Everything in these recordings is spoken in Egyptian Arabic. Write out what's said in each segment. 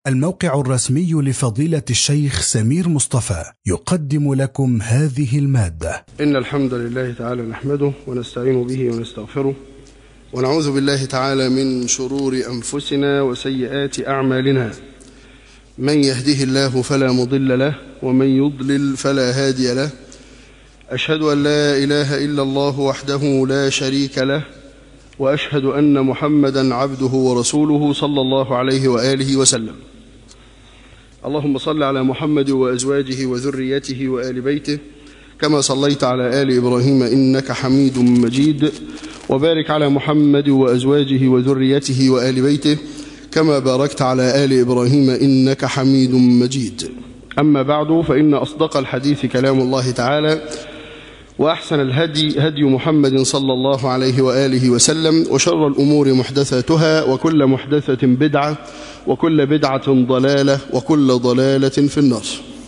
الموقع الرسمي لفضيلة الشيخ سمير مصطفى يقدم لكم هذه المادة إن الحمد لله تعالى نحمده ونستعين به ونستغفره ونعوذ بالله تعالى من شرور أنفسنا وسيئات أعمالنا من يهده الله فلا مضل له ومن يضلل فلا هادي له أشهد أن لا إله إلا الله وحده لا شريك له وأشهد أن محمدا عبده ورسوله صلى الله عليه وآله وسلم اللهم صل على محمد وأزواجه وذريته وآل بيته كما صليت على آل إبراهيم إنك حميد مجيد وبارك على محمد وأزواجه وذريته وآل بيته كما باركت على آل إبراهيم إنك حميد مجيد أما بعد فإن أصدق الحديث كلام الله تعالى وأحسن الهدي هدي محمد صلى الله عليه وآله وسلم وشر الأمور محدثاتها وكل محدثة بدعة وكل بدعة ضلالة وكل ضلالة في النار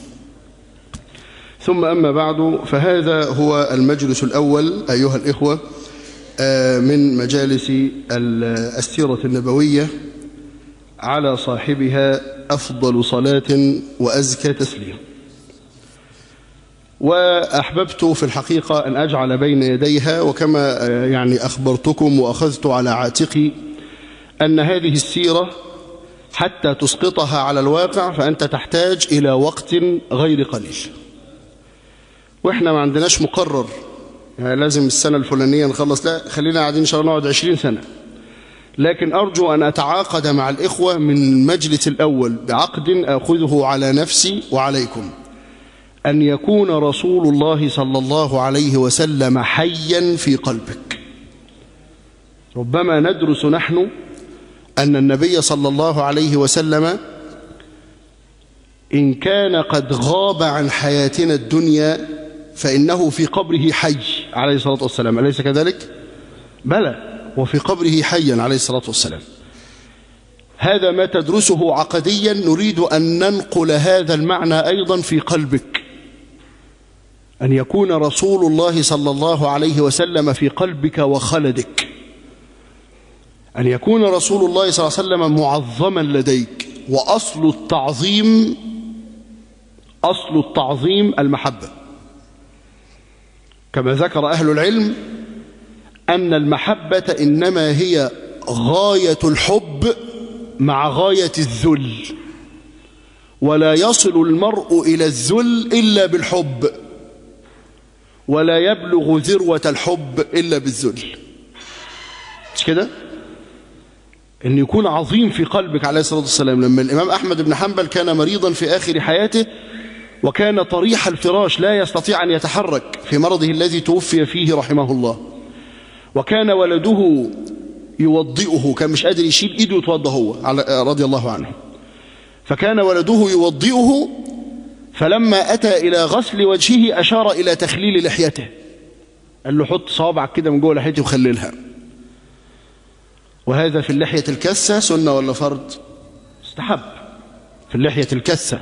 ثم أما بعد فهذا هو المجلس الأول أيها الإخوة من مجالس السيرة النبوية على صاحبها أفضل صلاة وأزكى تسليم وأحببت في الحقيقة أن أجعل بين يديها وكما يعني أخبرتكم وأخذت على عاتقي أن هذه السيرة حتى تسقطها على الواقع فأنت تحتاج إلى وقت غير قليل وإحنا ما عندناش مقرر يعني لازم السنة الفلانية نخلص لا خلينا قاعدين إن شاء الله نقعد عشرين سنة لكن أرجو أن أتعاقد مع الإخوة من المجلس الأول بعقد أخذه على نفسي وعليكم أن يكون رسول الله صلى الله عليه وسلم حيا في قلبك ربما ندرس نحن أن النبي صلى الله عليه وسلم إن كان قد غاب عن حياتنا الدنيا فإنه في قبره حي عليه الصلاة والسلام أليس كذلك؟ بلى وفي قبره حيا عليه الصلاة والسلام هذا ما تدرسه عقديا نريد أن ننقل هذا المعنى أيضا في قلبك أن يكون رسول الله صلى الله عليه وسلم في قلبك وخلدك أن يكون رسول الله صلى الله عليه وسلم معظما لديك وأصل التعظيم أصل التعظيم المحبة كما ذكر أهل العلم أن المحبة إنما هي غاية الحب مع غاية الذل ولا يصل المرء إلى الذل إلا بالحب ولا يبلغ ذروة الحب إلا بالذل مش كده؟ أن يكون عظيم في قلبك عليه الصلاة والسلام لما الإمام أحمد بن حنبل كان مريضا في آخر حياته وكان طريح الفراش لا يستطيع أن يتحرك في مرضه الذي توفي فيه رحمه الله وكان ولده يوضئه كان مش قادر يشيل إيده ويتوضى هو رضي الله عنه فكان ولده يوضئه فلما أتى إلى غسل وجهه أشار إلى تخليل لحيته قال له حط صوابعك كده من جوه لحيتي وخللها وهذا في اللحية الكسة سنة ولا فرض استحب في اللحية الكسة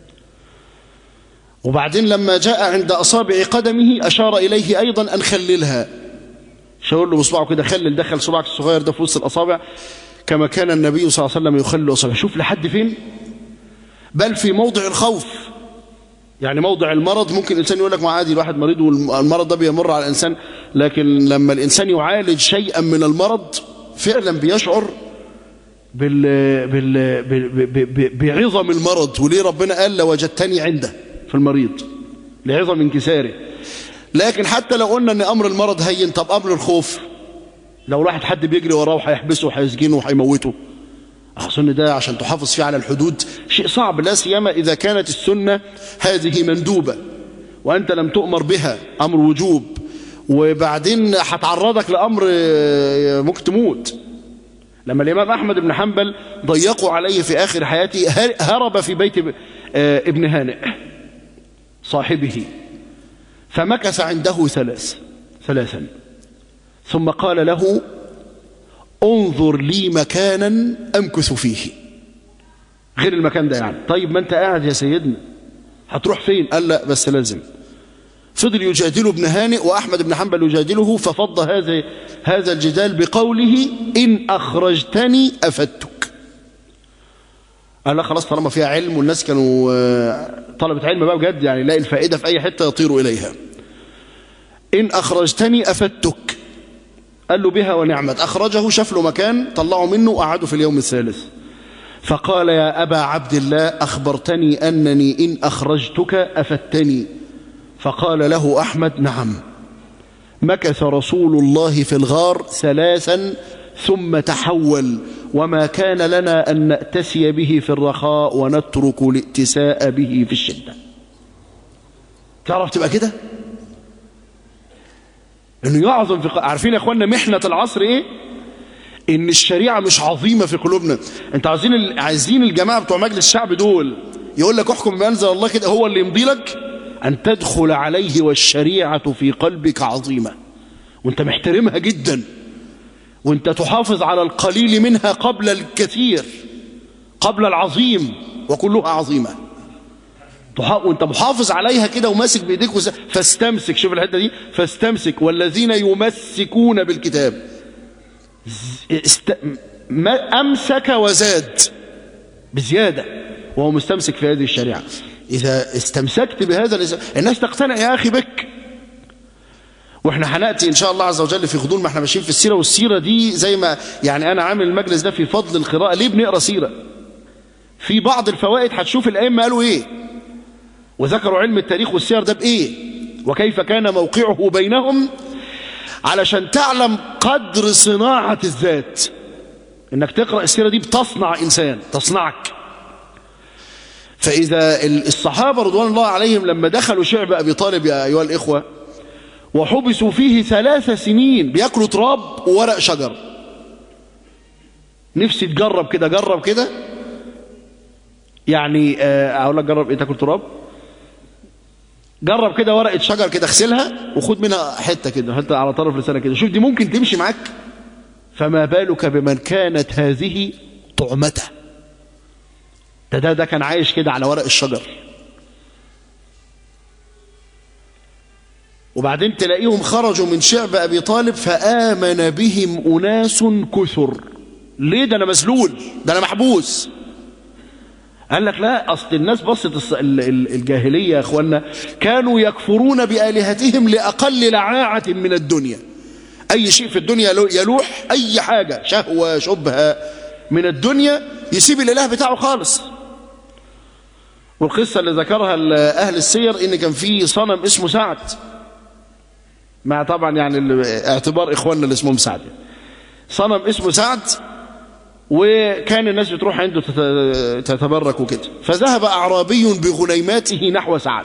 وبعدين لما جاء عند أصابع قدمه أشار إليه أيضا أن خللها شاور له بصبعه كده خلل دخل صبعك الصغير ده في وسط الأصابع كما كان النبي صلى الله عليه وسلم يخلل أصابع شوف لحد فين بل في موضع الخوف يعني موضع المرض ممكن الإنسان يقول لك ما عادي الواحد مريض والمرض ده بيمر على الإنسان لكن لما الإنسان يعالج شيئا من المرض فعلا بيشعر بال... بال... بال... بعظم المرض وليه ربنا قال لوجدتني عنده في المريض لعظم انكساره لكن حتى لو قلنا ان امر المرض هين طب امر الخوف لو راحت حد بيجري وراه وهيحبسه وهيسجنه وهيموته اظن ده عشان تحافظ فيه على الحدود شيء صعب لا سيما اذا كانت السنه هذه مندوبه وانت لم تؤمر بها امر وجوب وبعدين هتعرضك لامر ممكن تموت لما الامام احمد بن حنبل ضيقوا عليه في اخر حياته هرب في بيت ابن هانئ صاحبه فمكث عنده ثلاث ثلاثا ثم قال له انظر لي مكانا امكث فيه غير المكان ده يعني طيب ما انت قاعد يا سيدنا هتروح فين قال لا بس لازم فضل يجادله ابن هانئ وأحمد بن حنبل يجادله ففض هذا هذا الجدال بقوله إن أخرجتني أفدتك قال لا خلاص طالما فيها علم والناس كانوا آه، طلبة علم بقى بجد يعني لاقي الفائدة في أي حتة يطيروا إليها إن أخرجتني أفدتك قال له بها ونعمت أخرجه شاف له مكان طلعوا منه وقعدوا في اليوم الثالث فقال يا أبا عبد الله أخبرتني أنني إن أخرجتك أفدتني فقال له أحمد نعم مكث رسول الله في الغار ثلاثا ثم تحول وما كان لنا أن نأتسي به في الرخاء ونترك الائتساء به في الشدة تعرف تبقى كده انه يعظم في ق- عارفين يا اخوانا محنة العصر ايه ان الشريعة مش عظيمة في قلوبنا انت عايزين ال- عايزين الجماعة بتوع مجلس الشعب دول يقول لك احكم بما انزل الله كده هو اللي يمضي لك ان تدخل عليه والشريعة في قلبك عظيمة وانت محترمها جدا وانت تحافظ على القليل منها قبل الكثير قبل العظيم وكلها عظيمة تح- وانت محافظ عليها كده وماسك بايديك وس... فاستمسك شوف الحته دي فاستمسك والذين يمسكون بالكتاب ز- است... ما امسك وزاد بزياده وهو مستمسك في هذه الشريعه اذا استمسكت بهذا الاس- الناس تقتنع يا اخي بك واحنا هناتي ان شاء الله عز وجل في غضون ما احنا ماشيين في السيره والسيره دي زي ما يعني انا عامل المجلس ده في فضل القراءه ليه بنقرا سيره في بعض الفوائد هتشوف الائمه قالوا ايه وذكروا علم التاريخ والسير ده بإيه وكيف كان موقعه بينهم علشان تعلم قدر صناعة الذات انك تقرأ السيرة دي بتصنع انسان تصنعك فإذا ال- الصحابة رضوان الله عليهم لما دخلوا شعب أبي طالب يا أيها الإخوة وحبسوا فيه ثلاث سنين بياكلوا تراب وورق شجر نفسي تجرب كده جرب كده يعني آه، اقول لك جرب ايه تاكل تراب جرب كده ورقه شجر كده اغسلها وخد منها حته كده حته على طرف لسانك كده شوف دي ممكن تمشي معاك فما بالك بمن كانت هذه طعمته ده ده, ده كان عايش كده على ورق الشجر وبعدين تلاقيهم خرجوا من شعب ابي طالب فامن بهم اناس كثر ليه ده انا مسلول ده انا محبوس قال لك لا أصل الناس بصت الص- ال- ال- الجاهلية يا أخوانا كانوا يكفرون بآلهتهم لأقل لعاعة من الدنيا أي شيء في الدنيا لو- يلوح أي حاجة شهوة شبهة من الدنيا يسيب الإله بتاعه خالص والقصة اللي ذكرها ال- أهل السير إن كان في صنم اسمه سعد مع طبعا يعني ال- اعتبار إخواننا اللي اسمهم سعد صنم اسمه سعد وكان الناس بتروح عنده تت- تتبرك وكده فذهب أعرابي بغنيماته نحو سعد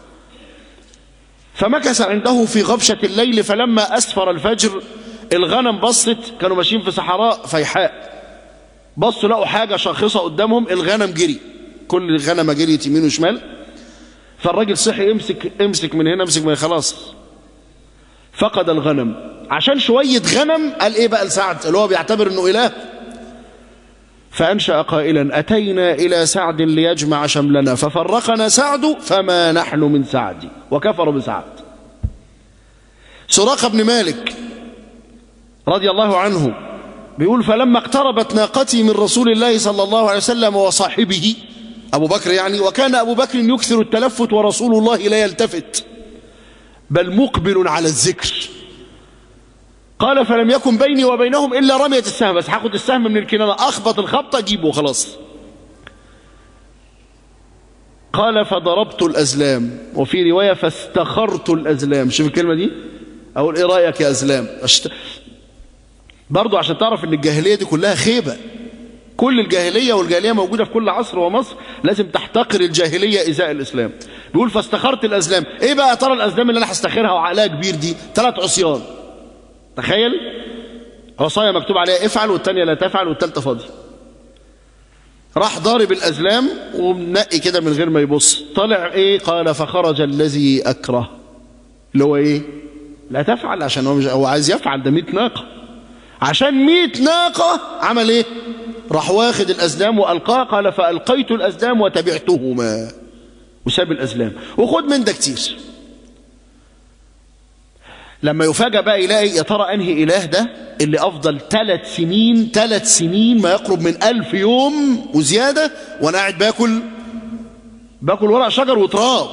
فمكث عنده في غبشة الليل فلما أسفر الفجر الغنم بصت كانوا ماشيين في صحراء فيحاء بصوا لقوا حاجة شاخصة قدامهم الغنم جري كل الغنم جريت يمين وشمال فالراجل صحي امسك امسك من هنا امسك من هنا خلاص فقد الغنم عشان شوية غنم قال ايه بقى لسعد اللي هو بيعتبر انه اله فأنشأ قائلا أتينا إلى سعد ليجمع شملنا ففرقنا سعد فما نحن من سعد وكفر بسعد سراقة بن مالك رضي الله عنه بيقول فلما اقتربت ناقتي من رسول الله صلى الله عليه وسلم وصاحبه أبو بكر يعني وكان أبو بكر يكثر التلفت ورسول الله لا يلتفت بل مقبل على الذكر قال فلم يكن بيني وبينهم إلا رمية السهم بس هاخد السهم من الكنانة أخبط الخبطة أجيبه وخلاص قال فضربت الأزلام وفي رواية فاستخرت الأزلام شوف الكلمة دي أقول إيه رأيك يا أزلام أشت... برضو عشان تعرف ان الجاهلية دي كلها خيبة كل الجاهلية والجاهلية موجودة في كل عصر ومصر لازم تحتقر الجاهلية إزاء الإسلام بيقول فاستخرت الأزلام إيه بقى يا ترى الأزلام اللي أنا هستخرها وعقلها كبير دي ثلاث عصيان تخيل عصاية مكتوب عليها افعل والتانية لا تفعل والتالتة فاضي راح ضارب الأزلام ومنقي كده من غير ما يبص طلع ايه قال فخرج الذي أكره اللي هو ايه لا تفعل عشان هو, مش هو عايز يفعل ده 100 ناقة عشان 100 ناقة عمل ايه راح واخد الأزلام وألقاه قال فألقيت الأزلام وتبعتهما وساب الأزلام وخد من ده كتير لما يفاجأ بقى يلاقي يا ترى أنهي إله ده اللي أفضل ثلاث سنين ثلاث سنين ما يقرب من ألف يوم وزيادة وأنا قاعد باكل باكل ورق شجر وتراب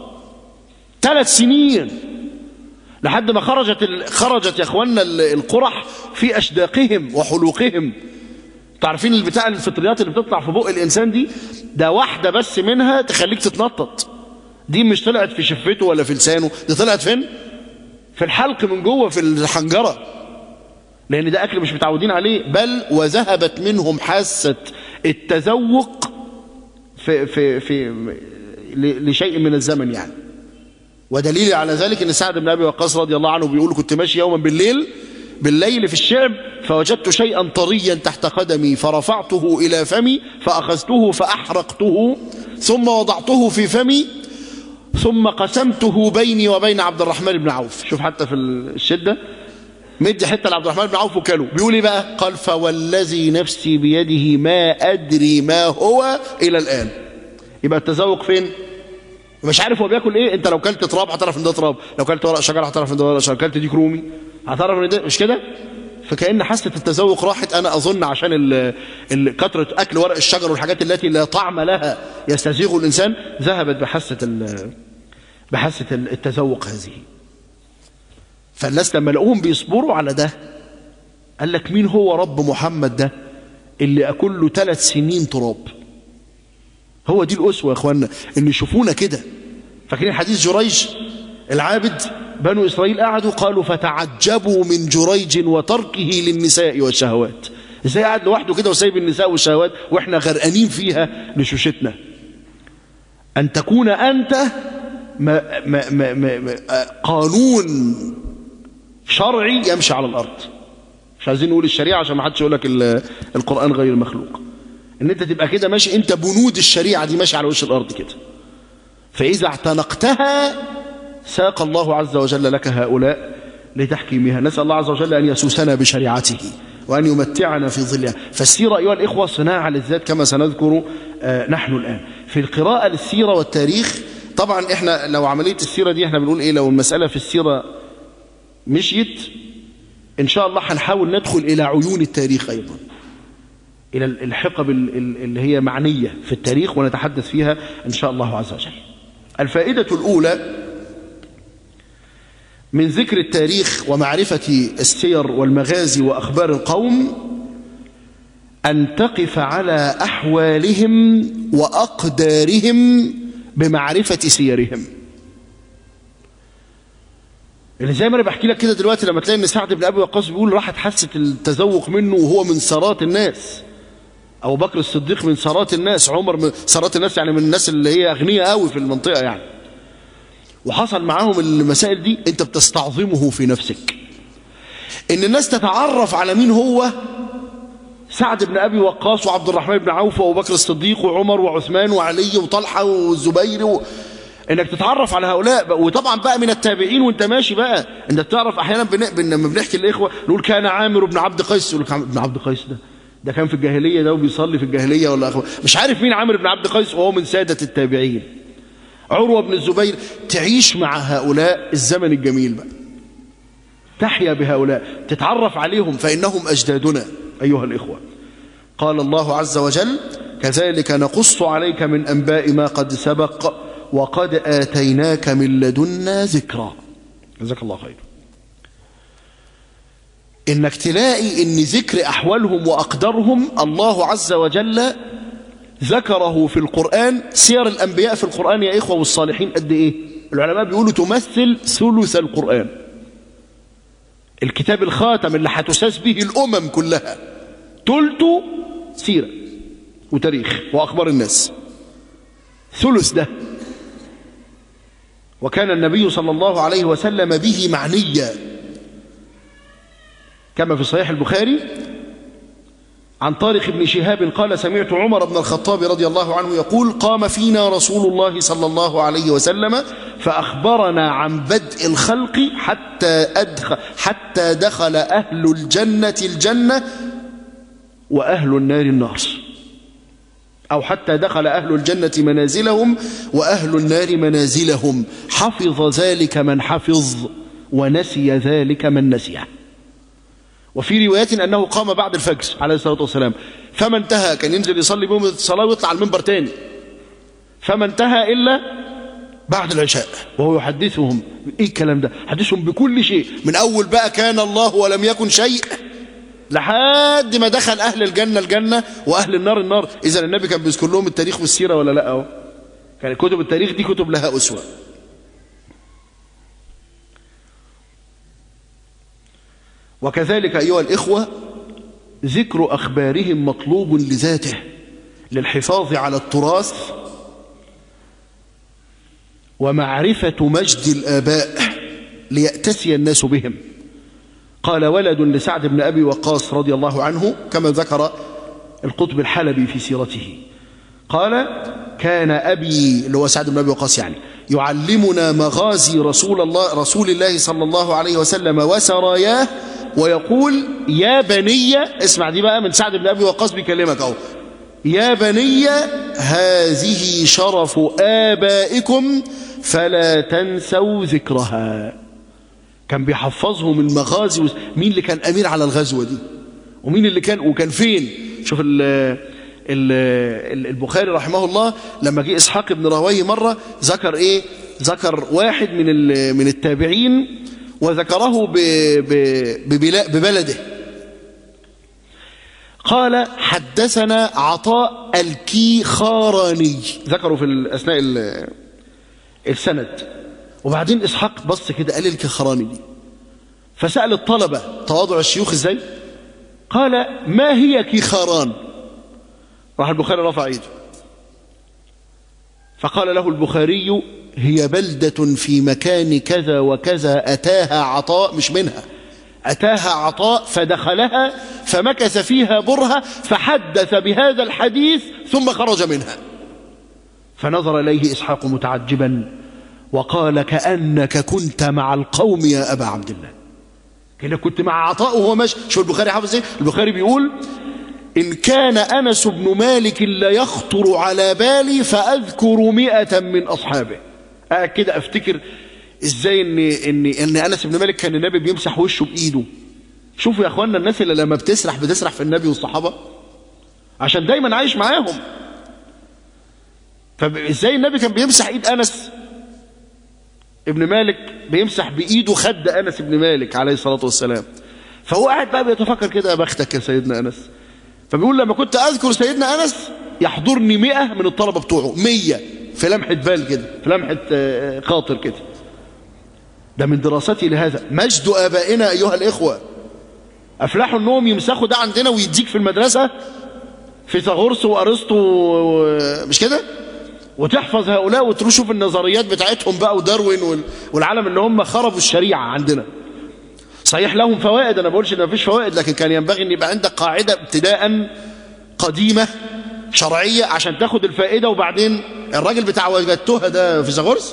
ثلاث سنين لحد ما خرجت ال... خرجت يا اخوانا القرح في اشداقهم وحلوقهم تعرفين البتاع الفطريات اللي بتطلع في بق الانسان دي ده واحده بس منها تخليك تتنطط دي مش طلعت في شفته ولا في لسانه دي طلعت فين في الحلق من جوه في الحنجره لان ده اكل مش متعودين عليه بل وذهبت منهم حاسه التذوق في في في لشيء من الزمن يعني ودليل على ذلك ان سعد بن ابي وقاص رضي الله عنه بيقول كنت ماشي يوما بالليل بالليل في الشعب فوجدت شيئا طريا تحت قدمي فرفعته الى فمي فاخذته فاحرقته ثم وضعته في فمي ثم قسمته بيني وبين عبد الرحمن بن عوف شوف حتى في الشده مدي حته لعبد الرحمن بن عوف وكله بيقول ايه بقى قال فوالذي نفسي بيده ما ادري ما هو الى الان يبقى التذوق فين مش عارف هو بياكل ايه انت لو كلت تراب هتعرف ان ده تراب لو كلت ورق شجر هتعرف ان ده ورق شجر كلت ديك رومي هتعرف ان ده مش كده فكأن حاسة التذوق راحت أنا أظن عشان ال ال كثرة أكل ورق الشجر والحاجات التي لا طعم لها يستزيغ الإنسان ذهبت بحاسة بحاسة التذوق هذه فالناس لما لقوهم بيصبروا على ده قال لك مين هو رب محمد ده اللي أكل له ثلاث سنين تراب هو دي الأسوة يا أخوانا إن يشوفونا كده فاكرين حديث جريج العابد بنو إسرائيل قعدوا قالوا فتعجبوا من جريج وتركه للنساء والشهوات ازاي قاعد لوحده كده وسايب النساء والشهوات واحنا غرقانين فيها لشوشتنا أن تكون أنت ما ما ما ما قانون شرعي يمشي على الأرض مش عايزين نقول الشريعة عشان ما حدش يقول لك القرآن غير مخلوق ان انت تبقى كده ماشي انت بنود الشريعة دي ماشي على وش الارض كده فاذا اعتنقتها ساق الله عز وجل لك هؤلاء لتحكيمها نسأل الله عز وجل ان يسوسنا بشريعته وان يمتعنا في ظلها فالسيرة ايها الاخوة صناعة للذات كما سنذكر آه نحن الان في القراءة للسيرة والتاريخ طبعا احنا لو عملية السيرة دي احنا بنقول ايه لو المسألة في السيرة مشيت ان شاء الله هنحاول ندخل الى عيون التاريخ ايضا إلى الحقب اللي هي معنية في التاريخ ونتحدث فيها إن شاء الله عز وجل الفائدة الأولى من ذكر التاريخ ومعرفة السير والمغازي وأخبار القوم أن تقف على أحوالهم وأقدارهم بمعرفة سيرهم اللي زي ما انا بحكي لك كده دلوقتي لما تلاقي ان سعد بن ابي وقاص بيقول راحت حاسه التذوق منه وهو من سارات الناس أبو بكر الصديق من سارات الناس عمر من سارات الناس يعني من الناس اللي هي أغنياء قوي في المنطقة يعني وحصل معاهم المسائل دي أنت بتستعظمه في نفسك إن الناس تتعرف على مين هو سعد بن أبي وقاص وعبد الرحمن بن عوف وأبو بكر الصديق وعمر وعثمان وعلي وطلحة والزبير و... انك تتعرف على هؤلاء وطبعا بقى من التابعين وانت ماشي بقى انت بتعرف احيانا بن... لما بنحكي الاخوه نقول كان عامر بن عبد قيس يقول لك ابن عبد قيس ده ده كان في الجاهلية ده وبيصلي في الجاهلية ولا أخبار مش عارف مين عامر بن عبد قيس وهو من سادة التابعين عروة بن الزبير تعيش مع هؤلاء الزمن الجميل بقى تحيا بهؤلاء تتعرف عليهم فإنهم أجدادنا أيها الإخوة قال الله عز وجل كذلك نقص عليك من أنباء ما قد سبق وقد آتيناك من لدنا ذكرا جزاك الله خير انك تلاقي ان ذكر احوالهم واقدارهم الله عز وجل ذكره في القرآن سير الانبياء في القرآن يا اخوة والصالحين قد ايه العلماء بيقولوا تمثل ثلث القرآن الكتاب الخاتم اللي هتساس به الامم كلها تلته سيرة وتاريخ واخبار الناس ثلث ده وكان النبي صلى الله عليه وسلم به معنيا كما في صحيح البخاري عن طارق بن شهاب قال سمعت عمر بن الخطاب رضي الله عنه يقول قام فينا رسول الله صلى الله عليه وسلم فأخبرنا عن بدء الخلق حتى, أدخل حتى دخل أهل الجنة الجنة وأهل النار النار أو حتى دخل أهل الجنة منازلهم وأهل النار منازلهم حفظ ذلك من حفظ ونسي ذلك من نسيه وفي روايات أنه قام بعد الفجر عليه الصلاة والسلام فما انتهى كان ينزل يصلي بهم الصلاة ويطلع المنبر تاني فما انتهى إلا بعد العشاء وهو يحدثهم ايه الكلام ده حدثهم بكل شيء من اول بقى كان الله ولم يكن شيء لحد ما دخل اهل الجنه الجنه واهل النار النار اذا النبي كان بيذكر لهم التاريخ والسيره ولا لا اهو كان كتب التاريخ دي كتب لها اسوه وكذلك ايها الاخوه ذكر اخبارهم مطلوب لذاته للحفاظ على التراث ومعرفة مجد الآباء ليأتسي الناس بهم قال ولد لسعد بن أبي وقاص رضي الله عنه كما ذكر القطب الحلبي في سيرته قال كان أبي اللي هو سعد بن أبي وقاص يعني يعلمنا مغازي رسول الله رسول الله صلى الله عليه وسلم وسراياه ويقول يا بني اسمع دي بقى من سعد بن أبي وقاص بيكلمك أهو يا بني هذه شرف آبائكم فلا تنسوا ذكرها كان بيحفظهم المغازي مين اللي كان أمير على الغزوة دي ومين اللي كان وكان فين شوف ال ال البخاري رحمه الله لما جه إسحاق بن راهويه مرة ذكر إيه ذكر واحد من من التابعين وذكره ب ب ببلده قال حدثنا عطاء الكيخاراني ذكروا في أثناء السند وبعدين إسحاق بص كده قال الكيخاراني دي فسأل الطلبة تواضع الشيوخ ازاي قال ما هي كيخاران راح البخاري رفع ايده فقال له البخاري هي بلدة في مكان كذا وكذا أتاها عطاء مش منها أتاها عطاء فدخلها فمكث فيها برهة فحدث بهذا الحديث ثم خرج منها فنظر إليه إسحاق متعجبا وقال كأنك كنت مع القوم يا أبا عبد الله كده كنت مع عطاء وهو ماشي شو البخاري حافظ ايه البخاري بيقول إن كان أنس بن مالك لا يخطر على بالي فأذكر مئة من أصحابه قاعد كده أفتكر ازاي ان ان ان انس بن مالك كان النبي بيمسح وشه بايده شوفوا يا اخوانا الناس اللي لما بتسرح بتسرح في النبي والصحابه عشان دايما عايش معاهم فازاي النبي كان بيمسح ايد انس ابن مالك بيمسح بايده خد انس بن مالك عليه الصلاه والسلام فهو قاعد بقى بيتفكر كده يا بختك يا سيدنا انس فبيقول لما كنت اذكر سيدنا انس يحضرني مئة من الطلبه بتوعه مية في لمحه بال كده في لمحه خاطر كده ده من دراستي لهذا مجد آبائنا أيها الإخوة أفلحوا أنهم يمسخوا ده عندنا ويديك في المدرسة فيثاغورس وأرسطو مش كده وتحفظ هؤلاء وتشوف النظريات بتاعتهم بقى وداروين والعالم اللي هم خربوا الشريعة عندنا صحيح لهم فوائد أنا بقولش إن مفيش فوائد لكن كان ينبغي أن يبقى عندك قاعدة ابتداء قديمة شرعية عشان تاخد الفائدة وبعدين الراجل بتاع وجدتها ده فيثاغورس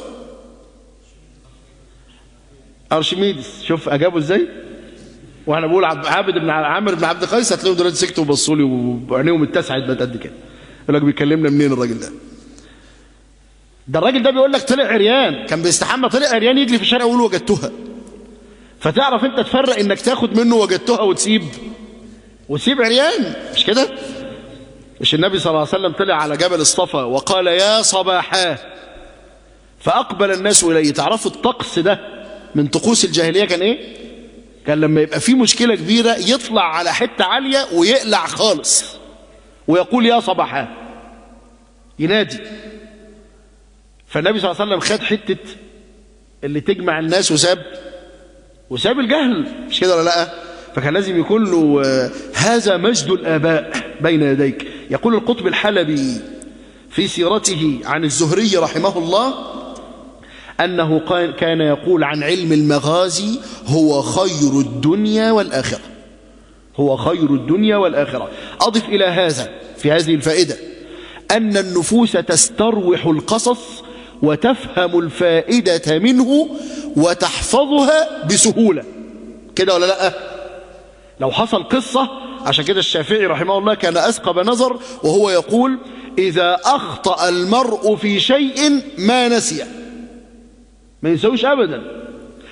ارشميدس شوف اجابه ازاي واحنا بقول عابد بن عامر بن عبد القيس هتلاقيهم دلوقتي سكتوا وبصوا لي وعينيهم اتسعت بقت قد كده يقول لك بيكلمنا منين الراجل ده ده الراجل ده بيقول لك طلع عريان كان بيستحمى طلع عريان يجري في الشارع ويقول وجدتها فتعرف انت تفرق انك تاخد منه وجدتها وتسيب وتسيب عريان مش كده مش النبي صلى الله عليه وسلم طلع على جبل الصفا وقال يا صباحاه فاقبل الناس اليه تعرفوا الطقس ده من طقوس الجاهلية كان ايه كان لما يبقى في مشكلة كبيرة يطلع على حتة عالية ويقلع خالص ويقول يا صباحا ينادي فالنبي صلى الله عليه وسلم خد حتة اللي تجمع الناس وساب وساب الجهل مش كده ولا لا فكان لازم يكون له هذا مجد الآباء بين يديك يقول القطب الحلبي في سيرته عن الزهري رحمه الله أنه كان يقول عن علم المغازي هو خير الدنيا والآخرة هو خير الدنيا والآخرة أضف إلى هذا في هذه الفائدة أن النفوس تستروح القصص وتفهم الفائدة منه وتحفظها بسهولة كده ولا لا لو حصل قصة عشان كده الشافعي رحمه الله كان أثقب نظر وهو يقول إذا أخطأ المرء في شيء ما نسيه ما ينسوش ابدا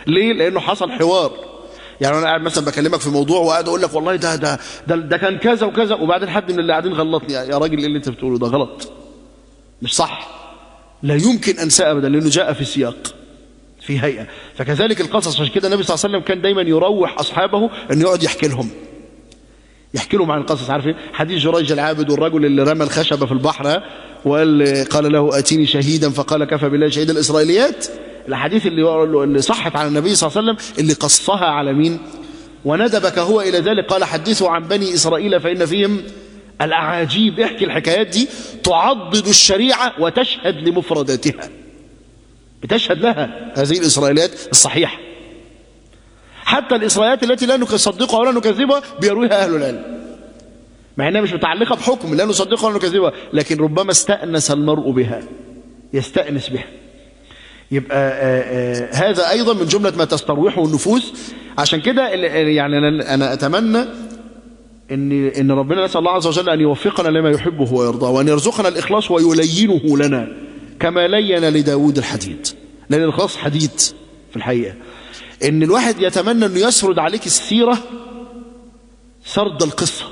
ليه لانه حصل حوار يعني انا قاعد مثلا بكلمك في موضوع وقاعد اقول لك والله ده ده ده, ده كان كذا وكذا وبعدين حد من اللي قاعدين غلطني يا راجل ايه اللي انت بتقوله ده غلط مش صح لا يمكن انسى ابدا لانه جاء في سياق في هيئه فكذلك القصص عشان كده النبي صلى الله عليه وسلم كان دايما يروح اصحابه انه يقعد يحكي لهم يحكي لهم عن القصص عارفين حديث جريج العابد والرجل اللي رمى الخشبه في البحر وقال قال له اتيني شهيدا فقال كفى بالله شهيدا الاسرائيليات الاحاديث اللي اللي صحت عن النبي صلى الله عليه وسلم اللي قصها على مين وندبك هو الى ذلك قال حدثوا عن بني اسرائيل فان فيهم الاعاجيب احكي الحكايات دي تعضد الشريعه وتشهد لمفرداتها بتشهد لها هذه الاسرائيليات الصحيحه حتى الاسرائيليات التي لا نصدقها ولا نكذبها بيرويها اهل العلم مع انها مش متعلقه بحكم لا نصدقها ولا نكذبها لكن ربما استانس المرء بها يستانس بها يبقى آآ آآ هذا ايضا من جمله ما تستروحه النفوس عشان كده يعني انا انا اتمنى ان ان ربنا نسال الله عز وجل ان يوفقنا لما يحبه ويرضاه وان يرزقنا الاخلاص ويلينه لنا كما لين لداود الحديد لان الاخلاص حديد في الحقيقه ان الواحد يتمنى انه يسرد عليك السيره سرد القصه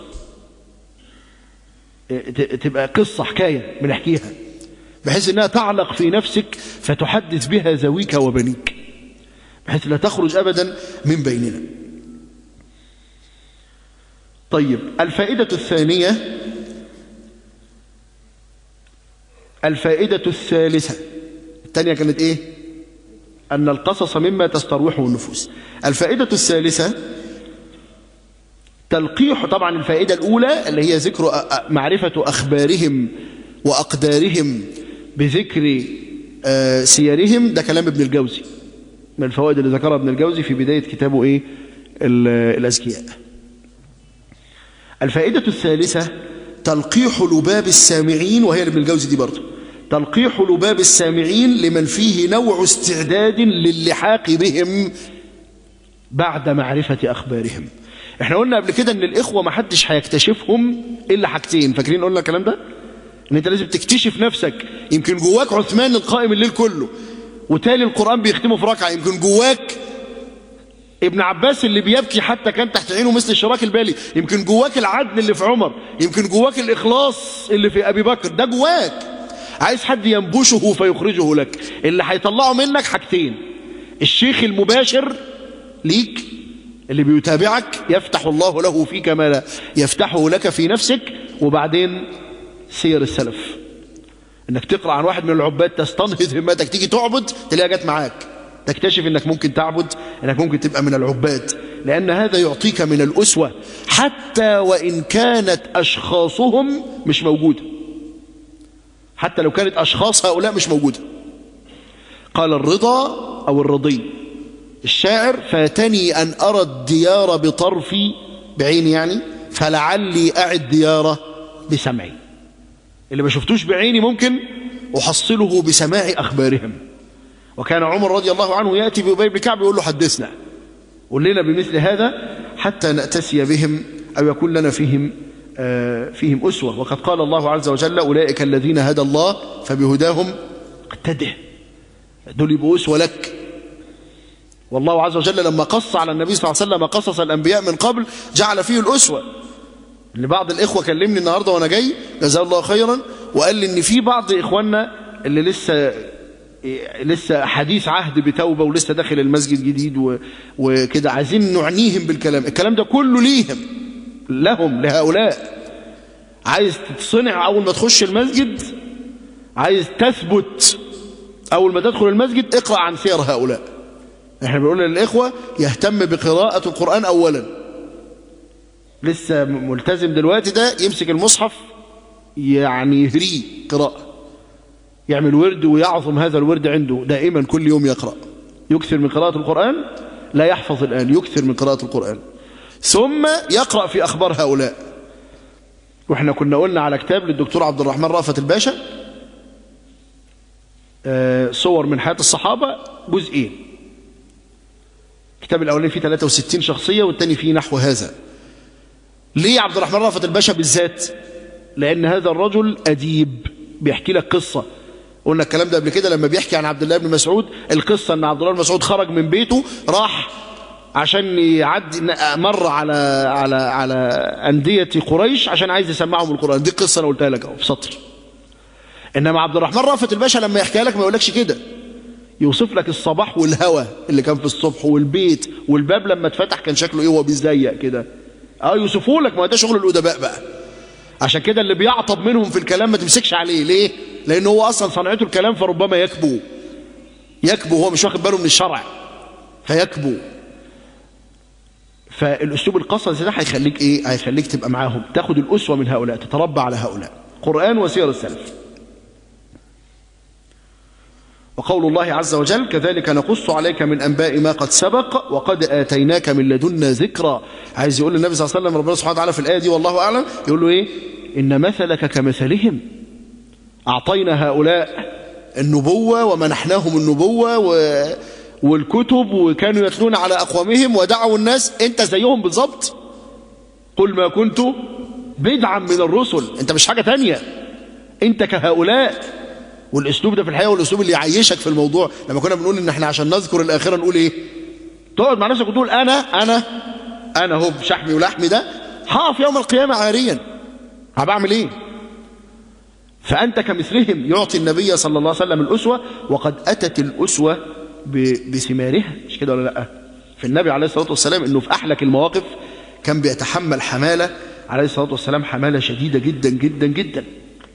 تبقى قصه حكايه بنحكيها بحيث انها تعلق في نفسك فتحدث بها ذويك وبنيك بحيث لا تخرج ابدا من بيننا طيب الفائده الثانيه الفائده الثالثه الثانيه كانت ايه ان القصص مما تستروحه النفوس الفائده الثالثه تلقيح طبعا الفائده الاولى اللي هي ذكر معرفه اخبارهم واقدارهم بذكر سيرهم ده كلام ابن الجوزي من الفوائد اللي ذكرها ابن الجوزي في بداية كتابه إيه الأزكياء الفائدة الثالثة تلقيح لباب السامعين وهي ابن الجوزي دي برضه تلقيح لباب السامعين لمن فيه نوع استعداد للحاق بهم بعد معرفة أخبارهم احنا قلنا قبل كده ان الاخوة ما حدش هيكتشفهم الا حاجتين فاكرين قلنا الكلام ده ان انت لازم تكتشف نفسك يمكن جواك عثمان القائم الليل كله وتالي القرآن بيختمه في ركعة يمكن جواك ابن عباس اللي بيبكي حتى كان تحت عينه مثل الشراك البالي يمكن جواك العدل اللي في عمر يمكن جواك الإخلاص اللي في أبي بكر ده جواك عايز حد ينبشه فيخرجه لك اللي هيطلعه منك حاجتين الشيخ المباشر ليك اللي بيتابعك يفتح الله له فيك ما لا يفتحه لك في نفسك وبعدين سير السلف انك تقرا عن واحد من العباد تستنهض همتك تيجي تعبد تلاقيها جت معاك تكتشف انك ممكن تعبد انك ممكن تبقى من العباد لان هذا يعطيك من الاسوه حتى وان كانت اشخاصهم مش موجوده حتى لو كانت اشخاص هؤلاء مش موجوده قال الرضا او الرضي الشاعر فاتني ان ارى الديار بطرفي بعيني يعني فلعلي اعد دياره بسمعي اللي ما شفتوش بعيني ممكن أحصله بسماع أخبارهم وكان عمر رضي الله عنه يأتي بأبي بن كعب يقول له حدثنا قل لنا بمثل هذا حتى نأتسي بهم أو يكون لنا فيهم آه فيهم أسوة وقد قال الله عز وجل أولئك الذين هدى الله فبهداهم اقتده دول يبقوا أسوة لك والله عز وجل لما قص على النبي صلى الله عليه وسلم قصص الأنبياء من قبل جعل فيه الأسوة ان بعض الاخوه كلمني النهارده وانا جاي جزاه الله خيرا وقال لي ان في بعض اخواننا اللي لسه لسه حديث عهد بتوبه ولسه داخل المسجد جديد و... وكده عايزين نعنيهم بالكلام الكلام ده كله ليهم لهم لهؤلاء عايز تتصنع اول ما تخش المسجد عايز تثبت اول ما تدخل المسجد اقرا عن سير هؤلاء احنا بنقول للاخوه يهتم بقراءه القران اولا لسه ملتزم دلوقتي ده يمسك المصحف يعني يهريه قراءة يعمل ورد ويعظم هذا الورد عنده دائما كل يوم يقرأ يكثر من قراءة القرآن لا يحفظ الآن يكثر من قراءة القرآن ثم يقرأ في أخبار هؤلاء واحنا كنا قلنا على كتاب للدكتور عبد الرحمن رافت الباشا صور من حياة الصحابة جزئين الكتاب الأولاني فيه 63 شخصية والثاني فيه نحو هذا ليه عبد الرحمن رافت الباشا بالذات لأن هذا الرجل أديب بيحكي لك قصة قلنا الكلام ده قبل كده لما بيحكي عن عبد الله بن مسعود القصة ان عبد الله بن مسعود خرج من بيته راح عشان يعدي مر على على على أندية قريش عشان عايز يسمعهم القرآن دي قصة أنا قلتها لك اهو في سطر إنما عبد الرحمن رافت الباشا لما يحكيها لك ما يقولكش كده يوصف لك الصباح والهوى اللي كان في الصبح والبيت والباب لما اتفتح كان شكله ايه وهو بيزيق كده اه يوصفوا لك ما ده شغل الادباء بقى عشان كده اللي بيعطب منهم في الكلام ما تمسكش عليه ليه لان هو اصلا صنعته الكلام فربما يكبو يكبو هو مش واخد باله من الشرع فيكبو فالاسلوب القصصي ده هيخليك ايه هيخليك تبقى معاهم تاخد الاسوه من هؤلاء تتربى على هؤلاء قران وسير السلف وقول الله عز وجل كذلك نقص عليك من أنباء ما قد سبق وقد آتيناك من لدنا ذكرى عايز يقول للنبي صلى الله عليه وسلم ربنا سبحانه وتعالى في الآية دي والله أعلم يقول له إيه إن مثلك كمثلهم أعطينا هؤلاء النبوة ومنحناهم النبوة و... والكتب وكانوا يتلون على أقوامهم ودعوا الناس أنت زيهم بالظبط قل ما كنت بدعا من الرسل أنت مش حاجة تانية أنت كهؤلاء والاسلوب ده في الحقيقه هو الاسلوب اللي يعيشك في الموضوع لما كنا بنقول ان احنا عشان نذكر الاخره نقول ايه تقعد مع نفسك وتقول انا انا انا هو بشحمي ولحمي ده هقف يوم القيامه عاريا هبعمل ايه فانت كمثلهم يعطي النبي صلى الله عليه وسلم الاسوه وقد اتت الاسوه بثمارها مش كده ولا لا في النبي عليه الصلاه والسلام انه في احلك المواقف كان بيتحمل حماله عليه الصلاه والسلام حماله شديده جدا جدا جدا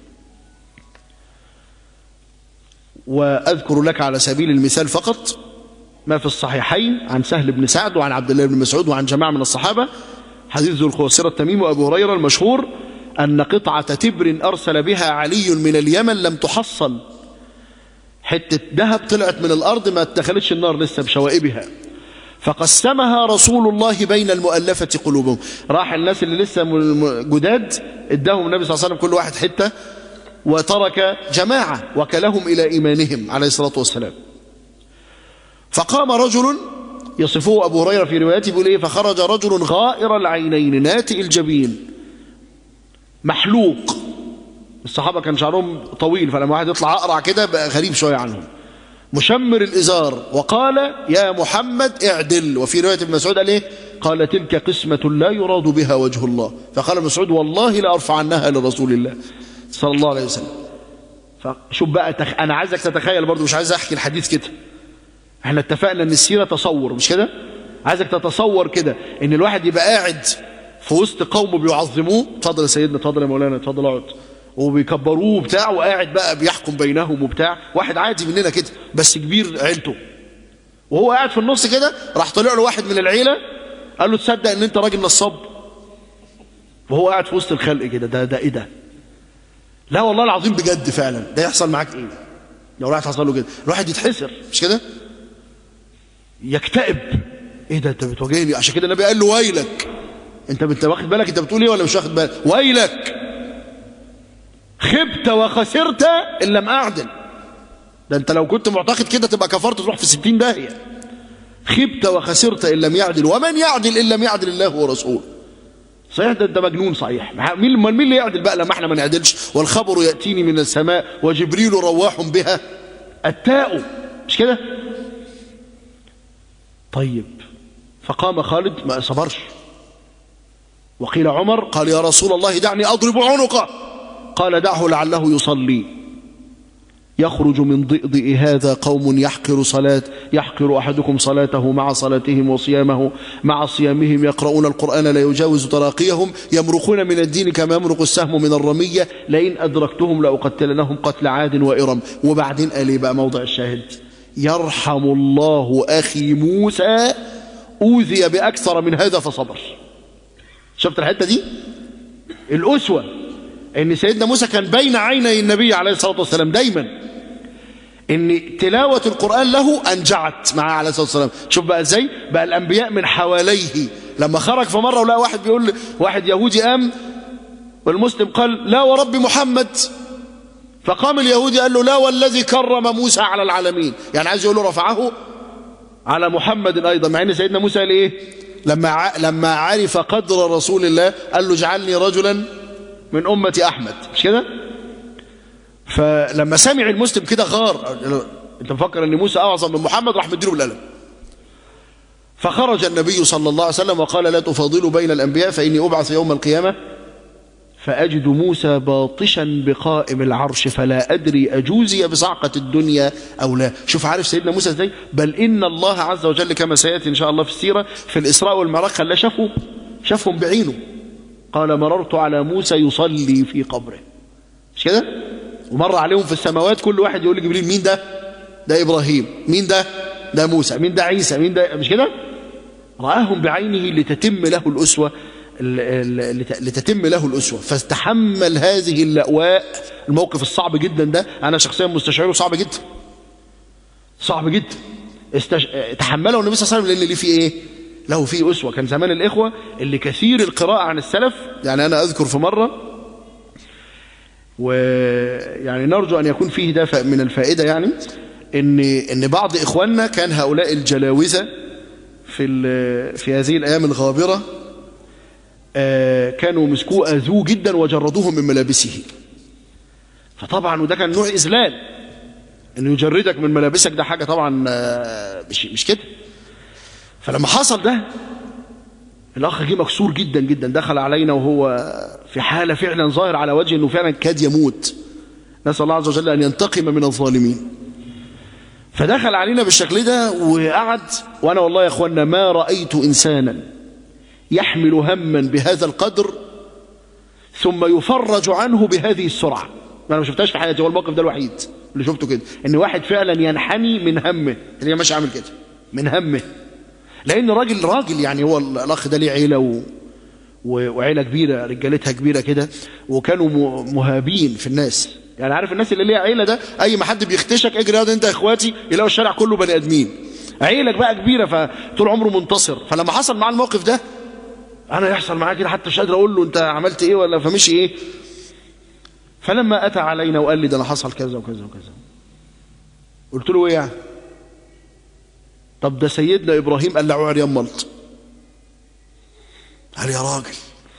وأذكر لك على سبيل المثال فقط ما في الصحيحين عن سهل بن سعد وعن عبد الله بن مسعود وعن جماعة من الصحابة حديث ذو الخوصرة التميم وأبو هريرة المشهور أن قطعة تبر أرسل بها علي من اليمن لم تحصل حتة ذهب طلعت من الأرض ما اتخلتش النار لسه بشوائبها فقسمها رسول الله بين المؤلفة قلوبهم راح الناس اللي لسه جداد اداهم النبي صلى الله عليه وسلم كل واحد حتة وترك جماعة وكلهم إلى إيمانهم عليه الصلاة والسلام فقام رجل يصفه أبو هريرة في روايته بيقول إيه فخرج رجل غائر العينين ناتئ الجبين محلوق الصحابة كان شعرهم طويل فلما واحد يطلع أقرع كده بقى غريب شوية عنهم مشمر الإزار وقال يا محمد اعدل وفي رواية ابن مسعود قال إيه قال تلك قسمة لا يراد بها وجه الله فقال مسعود والله لأرفعنها لرسول الله صلى الله عليه وسلم فشوف بقى تخ... انا عايزك تتخيل برضو مش عايز احكي الحديث كده احنا اتفقنا ان السيره تصور مش كده عايزك تتصور كده ان الواحد يبقى قاعد في وسط قومه بيعظموه اتفضل يا سيدنا اتفضل يا مولانا اتفضل اقعد وبيكبروه وبتاع وقاعد بقى بيحكم بينهم وبتاع واحد عادي مننا كده بس كبير عيلته وهو قاعد في النص كده راح طلع له واحد من العيله قال له تصدق ان انت راجل نصاب وهو قاعد في وسط الخلق كده ده ده ايه ده لا والله العظيم بجد فعلا ده يحصل معاك ايه لو راح حصل له كده الواحد يتحسر مش كده يكتئب ايه ده انت بتواجهني عشان كده النبي قال له ويلك انت انت واخد بالك انت بتقول ايه ولا مش واخد بالك ويلك خبت وخسرت ان لم اعدل ده انت لو كنت معتقد كده تبقى كفرت تروح في ستين داهيه خبت وخسرت ان لم يعدل ومن يعدل ان لم يعدل الله ورسوله صحيح ده انت مجنون صحيح مين مين اللي يعدل بقى لما احنا ما نعدلش والخبر ياتيني من السماء وجبريل رواح بها التاء مش كده طيب فقام خالد ما صبرش وقيل عمر قال يا رسول الله دعني اضرب عنقه قال دعه لعله يصلي يخرج من ضئضئ هذا قوم يحقر صلاة يحقر أحدكم صلاته مع صلاتهم وصيامه مع صيامهم يقرؤون القرآن لا يجاوز تراقيهم يمرقون من الدين كما يمرق السهم من الرمية لئن أدركتهم لأقتلنهم قتل عاد وإرم وبعدين قال إيه بقى موضع الشاهد يرحم الله أخي موسى أوذي بأكثر من هذا فصبر شفت الحتة دي الأسوة ان سيدنا موسى كان بين عيني النبي عليه الصلاة والسلام دايما ان تلاوة القرآن له انجعت معاه عليه الصلاة والسلام شوف بقى ازاي بقى الانبياء من حواليه لما خرج في مرة ولقى واحد بيقول واحد يهودي قام والمسلم قال لا ورب محمد فقام اليهودي قال له لا والذي كرم موسى على العالمين يعني عايز يقول له رفعه على محمد ايضا مع ان سيدنا موسى قال ايه لما لما عرف قدر رسول الله قال له اجعلني رجلا من أمة أحمد مش كده فلما سمع المسلم كده غار انت مفكر ان موسى اعظم من محمد راح مديله بالقلم فخرج النبي صلى الله عليه وسلم وقال لا تفاضلوا بين الانبياء فاني ابعث يوم القيامه فأجد موسى باطشا بقائم العرش فلا أدري أجوزي بصعقة الدنيا أو لا شوف عارف سيدنا موسى ازاي بل إن الله عز وجل كما سيأتي إن شاء الله في السيرة في الإسراء والمعراج خلاه شافه شافهم بعينه قال مررت على موسى يصلي في قبره مش كده ومر عليهم في السماوات كل واحد يقول لجبريل مين ده ده إبراهيم مين ده ده موسى مين ده عيسى مين ده مش كده رآهم بعينه لتتم له الأسوة لتتم له الأسوة فاستحمل هذه اللأواء الموقف الصعب جدا ده أنا شخصيا مستشعره صعب جدا صعب جدا استش... تحمله النبي صلى الله عليه وسلم لأن اللي فيه إيه له فيه أسوة كان زمان الإخوة اللي كثير القراءة عن السلف يعني أنا أذكر في مرة ويعني نرجو أن يكون فيه دافع من الفائدة يعني إن إن بعض إخواننا كان هؤلاء الجلاوزة في في هذه الأيام الغابرة كانوا مسكوه أذوه جدا وجردوه من ملابسه فطبعا وده كان نوع إذلال انه يجردك من ملابسك ده حاجة طبعا مش, مش كده فلما حصل ده الأخ جه مكسور جدا جدا دخل علينا وهو في حالة فعلا ظاهر على وجهه أنه فعلا كاد يموت نسأل الله عز وجل أن ينتقم من الظالمين فدخل علينا بالشكل ده وقعد وأنا والله يا أخوانا ما رأيت إنسانا يحمل هما بهذا القدر ثم يفرج عنه بهذه السرعة أنا ما شفتهاش في حياتي هو الموقف ده الوحيد اللي شفته كده إن واحد فعلا ينحني من همه اللي ماشي عامل كده من همه لأن راجل راجل يعني هو الأخ ده ليه عيلة و... وعيلة كبيرة رجالتها كبيرة كده وكانوا مهابين في الناس يعني عارف الناس اللي ليها عيلة ده أي ما حد بيختشك اجري يا انت يا اخواتي يلاقوا الشارع كله بني آدمين عيلك بقى كبيرة فطول عمره منتصر فلما حصل معاه الموقف ده انا يحصل معاه كده حتى مش قادر اقول له انت عملت ايه ولا فمشي ايه فلما اتى علينا وقال لي ده انا حصل كذا وكذا وكذا قلت له ايه يعني طب ده سيدنا ابراهيم قلعوه عريان ملط قال يا راجل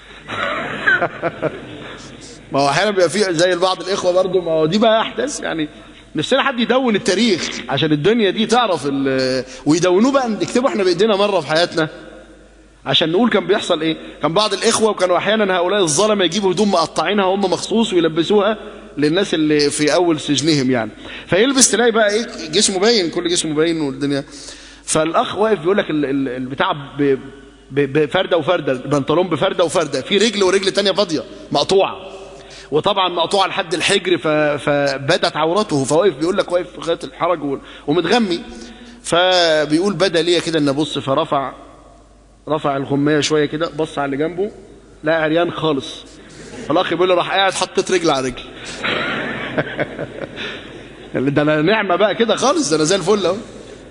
ما هو احيانا بيبقى في زي بعض الاخوه برضه ما هو دي بقى احداث يعني نفسنا حد يدون التاريخ عشان الدنيا دي تعرف ويدونوه بقى نكتبه احنا بايدينا مره في حياتنا عشان نقول كان بيحصل ايه كان بعض الاخوه وكانوا احيانا هؤلاء الظلمه يجيبوا هدوم مقطعينها هم مخصوص ويلبسوها للناس اللي في اول سجنهم يعني فيلبس تلاقي بقى ايه جسمه باين كل جسمه باين والدنيا فالاخ واقف بيقول لك البتاع بفرده وفرده البنطلون بفرده وفرده في رجل ورجل تانية فاضيه مقطوعه وطبعا مقطوعه لحد الحجر فبدت عورته فواقف بيقول لك واقف في غايه الحرج ومتغمي فبيقول بدا ليا كده ان ابص فرفع رفع الغمية شوية كده بص على اللي جنبه لا عريان خالص فالاخ بيقول له راح قاعد حطيت رجل على رجل ده انا نعمه بقى كده خالص ده انا زي الفل اهو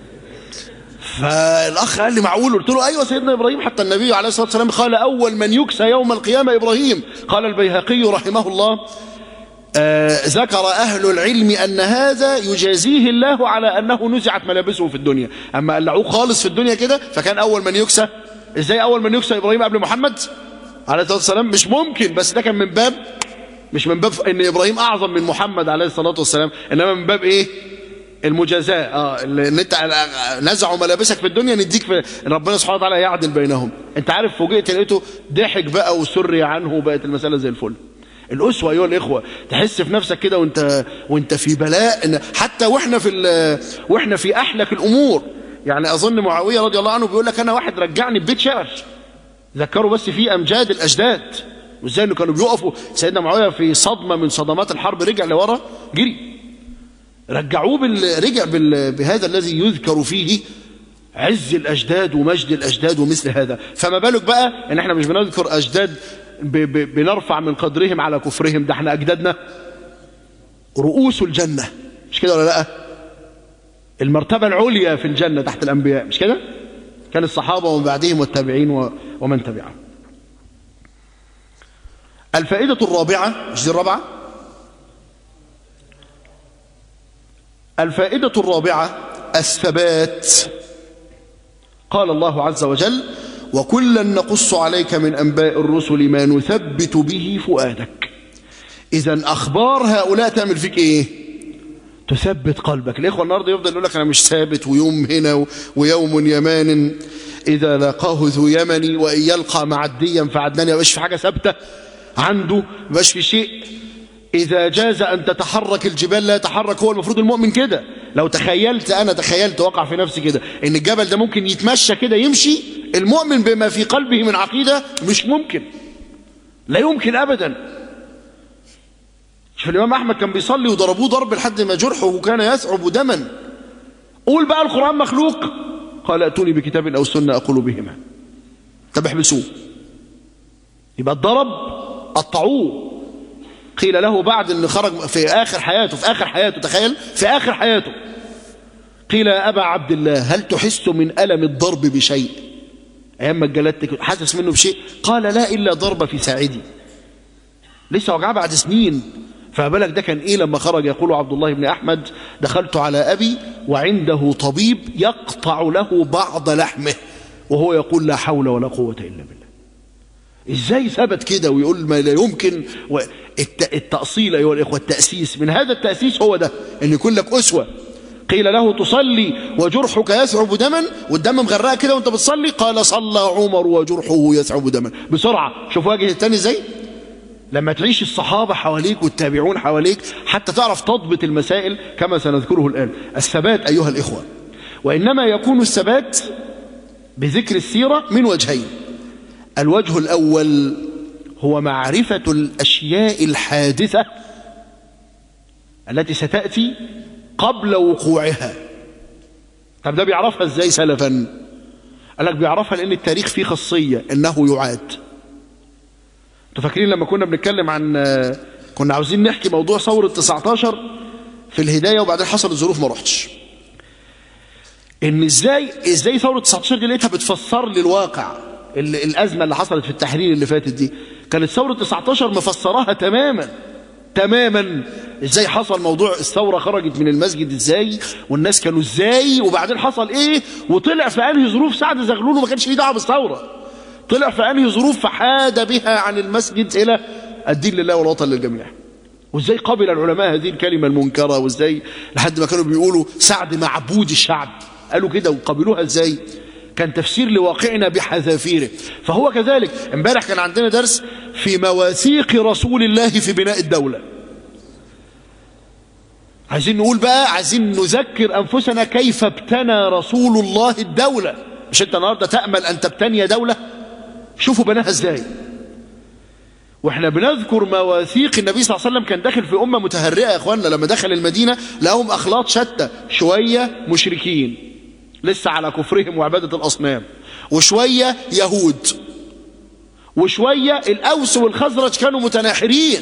فالاخ قال لي معقول قلت له ايوه سيدنا ابراهيم حتى النبي عليه الصلاه والسلام قال اول من يكسى يوم القيامه ابراهيم قال البيهقي رحمه الله آه ذكر أهل العلم أن هذا يجازيه الله على أنه نزعت ملابسه في الدنيا أما قلعوه خالص في الدنيا كده فكان أول من يكسى ازاي اول من يكسى ابراهيم قبل محمد عليه الصلاه والسلام مش ممكن بس ده كان من باب مش من باب ان ابراهيم اعظم من محمد عليه الصلاه والسلام انما من باب ايه المجازاه اه ان انت نزعوا ملابسك في الدنيا نديك في ربنا سبحانه وتعالى يعدل بينهم انت عارف فوجئت لقيته ضحك بقى وسري عنه وبقت المساله زي الفل الأسوة أيها الإخوة تحس في نفسك كده وانت وانت في بلاء حتى واحنا في واحنا في أحلك الأمور يعني أظن معاوية رضي الله عنه بيقول لك أنا واحد رجعني ببيت شعر ذكروا بس في أمجاد الأجداد وإزاي إنه كانوا بيقفوا سيدنا معاوية في صدمة من صدمات الحرب رجع لورا جري رجعوه بال... رجع بال... بهذا الذي يذكر فيه عز الأجداد ومجد الأجداد ومثل هذا فما بالك بقى إن احنا مش بنذكر أجداد ب... ب... بنرفع من قدرهم على كفرهم ده احنا أجدادنا رؤوس الجنة مش كده ولا لأ المرتبة العليا في الجنة تحت الأنبياء مش كده كان الصحابة ومن بعدهم والتابعين ومن تبعهم الفائدة الرابعة مش دي الرابعة الفائدة الرابعة الثبات قال الله عز وجل وكلا نقص عليك من أنباء الرسل ما نثبت به فؤادك إذا أخبار هؤلاء تعمل فيك إيه تثبت قلبك الإخوة النهاردة يفضل يقول لك أنا مش ثابت ويوم هنا ويوم يمان إذا لقاه ذو يمني وإن يلقى معديا فعدنان يبقاش في حاجة ثابتة عنده يبقاش في شيء إذا جاز أن تتحرك الجبال لا يتحرك هو المفروض المؤمن كده لو تخيلت أنا تخيلت وقع في نفسي كده إن الجبل ده ممكن يتمشى كده يمشي المؤمن بما في قلبه من عقيدة مش ممكن لا يمكن أبدا شوف الإمام أحمد كان بيصلي وضربوه ضرب لحد ما جرحه وكان يثعب دما قول بقى القرآن مخلوق قال ائتوني بكتاب أو سنة أقول بهما طب احبسوه يبقى الضرب قطعوه قيل له بعد ان خرج في آخر حياته في آخر حياته تخيل في آخر حياته قيل يا أبا عبد الله هل تحس من ألم الضرب بشيء أيام ما اتجلدت حاسس منه بشيء قال لا إلا ضرب في ساعدي لسه وجعه بعد سنين فبالك ده كان ايه لما خرج يقول عبد الله بن احمد دخلت على ابي وعنده طبيب يقطع له بعض لحمه وهو يقول لا حول ولا قوه الا بالله ازاي ثبت كده ويقول ما لا يمكن التاصيل ايها الاخوه التاسيس من هذا التاسيس هو ده ان يكون لك اسوه قيل له تصلي وجرحك يثعب دما والدم مغرقه كده وانت بتصلي قال صلى عمر وجرحه يثعب دما بسرعه شوف وجه الثاني ازاي لما تعيش الصحابة حواليك والتابعون حواليك حتى تعرف تضبط المسائل كما سنذكره الآن الثبات أيها الإخوة وإنما يكون الثبات بذكر السيرة من وجهين الوجه الأول هو معرفة الأشياء الحادثة التي ستأتي قبل وقوعها طب ده بيعرفها ازاي سلفا قال لك بيعرفها لأن التاريخ فيه خاصية إنه يعاد انتوا فاكرين لما كنا بنتكلم عن كنا عاوزين نحكي موضوع ثورة 19 في الهداية وبعدين حصلت ظروف ما رحتش ان ازاي ازاي ثورة 19 دي لقيتها بتفسر لي الواقع الازمة اللي حصلت في التحرير اللي فاتت دي كانت ثورة 19 مفسراها تماما تماما ازاي حصل موضوع الثورة خرجت من المسجد ازاي والناس كانوا ازاي وبعدين حصل ايه وطلع في انهي ظروف سعد زغلول وما كانش ليه دعوه بالثوره طلع في انهي ظروف فحاد بها عن المسجد الى الدين لله والوطن للجميع وازاي قبل العلماء هذه الكلمة المنكرة وازاي لحد ما كانوا بيقولوا سعد معبود الشعب قالوا كده وقبلوها ازاي كان تفسير لواقعنا بحذافيره فهو كذلك امبارح كان عندنا درس في مواثيق رسول الله في بناء الدولة عايزين نقول بقى عايزين نذكر أنفسنا كيف ابتنى رسول الله الدولة مش انت النهاردة تأمل أن تبتني دولة شوفوا بناها ازاي واحنا بنذكر مواثيق النبي صلى الله عليه وسلم كان داخل في أمة متهرئة يا اخواننا لما دخل المدينة لهم أخلاط شتى شوية مشركين لسه على كفرهم وعبادة الأصنام وشوية يهود وشوية الأوس والخزرج كانوا متناحرين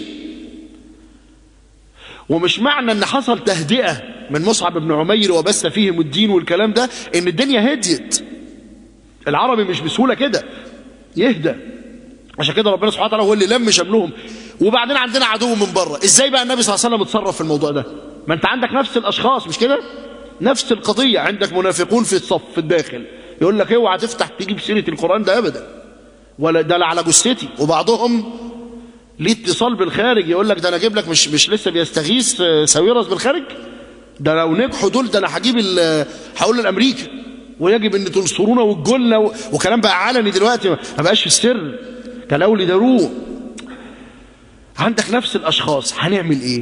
ومش معنى ان حصل تهدئة من مصعب بن عمير وبث فيهم الدين والكلام ده ان الدنيا هديت العربي مش بسهولة كده يهدى عشان كده ربنا سبحانه وتعالى هو اللي لم شملهم وبعدين عندنا عدو من بره ازاي بقى النبي صلى الله عليه وسلم اتصرف في الموضوع ده ما انت عندك نفس الاشخاص مش كده نفس القضية عندك منافقون في الصف في الداخل يقول لك اوعى تفتح تجيب سيرة القرآن ده ابدا ولا ده على جثتي وبعضهم ليه اتصال بالخارج يقول لك ده انا اجيب لك مش مش لسه بيستغيث ساويرس بالخارج ده لو نجحوا دول ده انا هجيب هقول لامريكا ويجب ان تنصرونا وتجولنا و... وكلام بقى علني دلوقتي ما بقاش في السر كان اولي داروه عندك نفس الاشخاص هنعمل ايه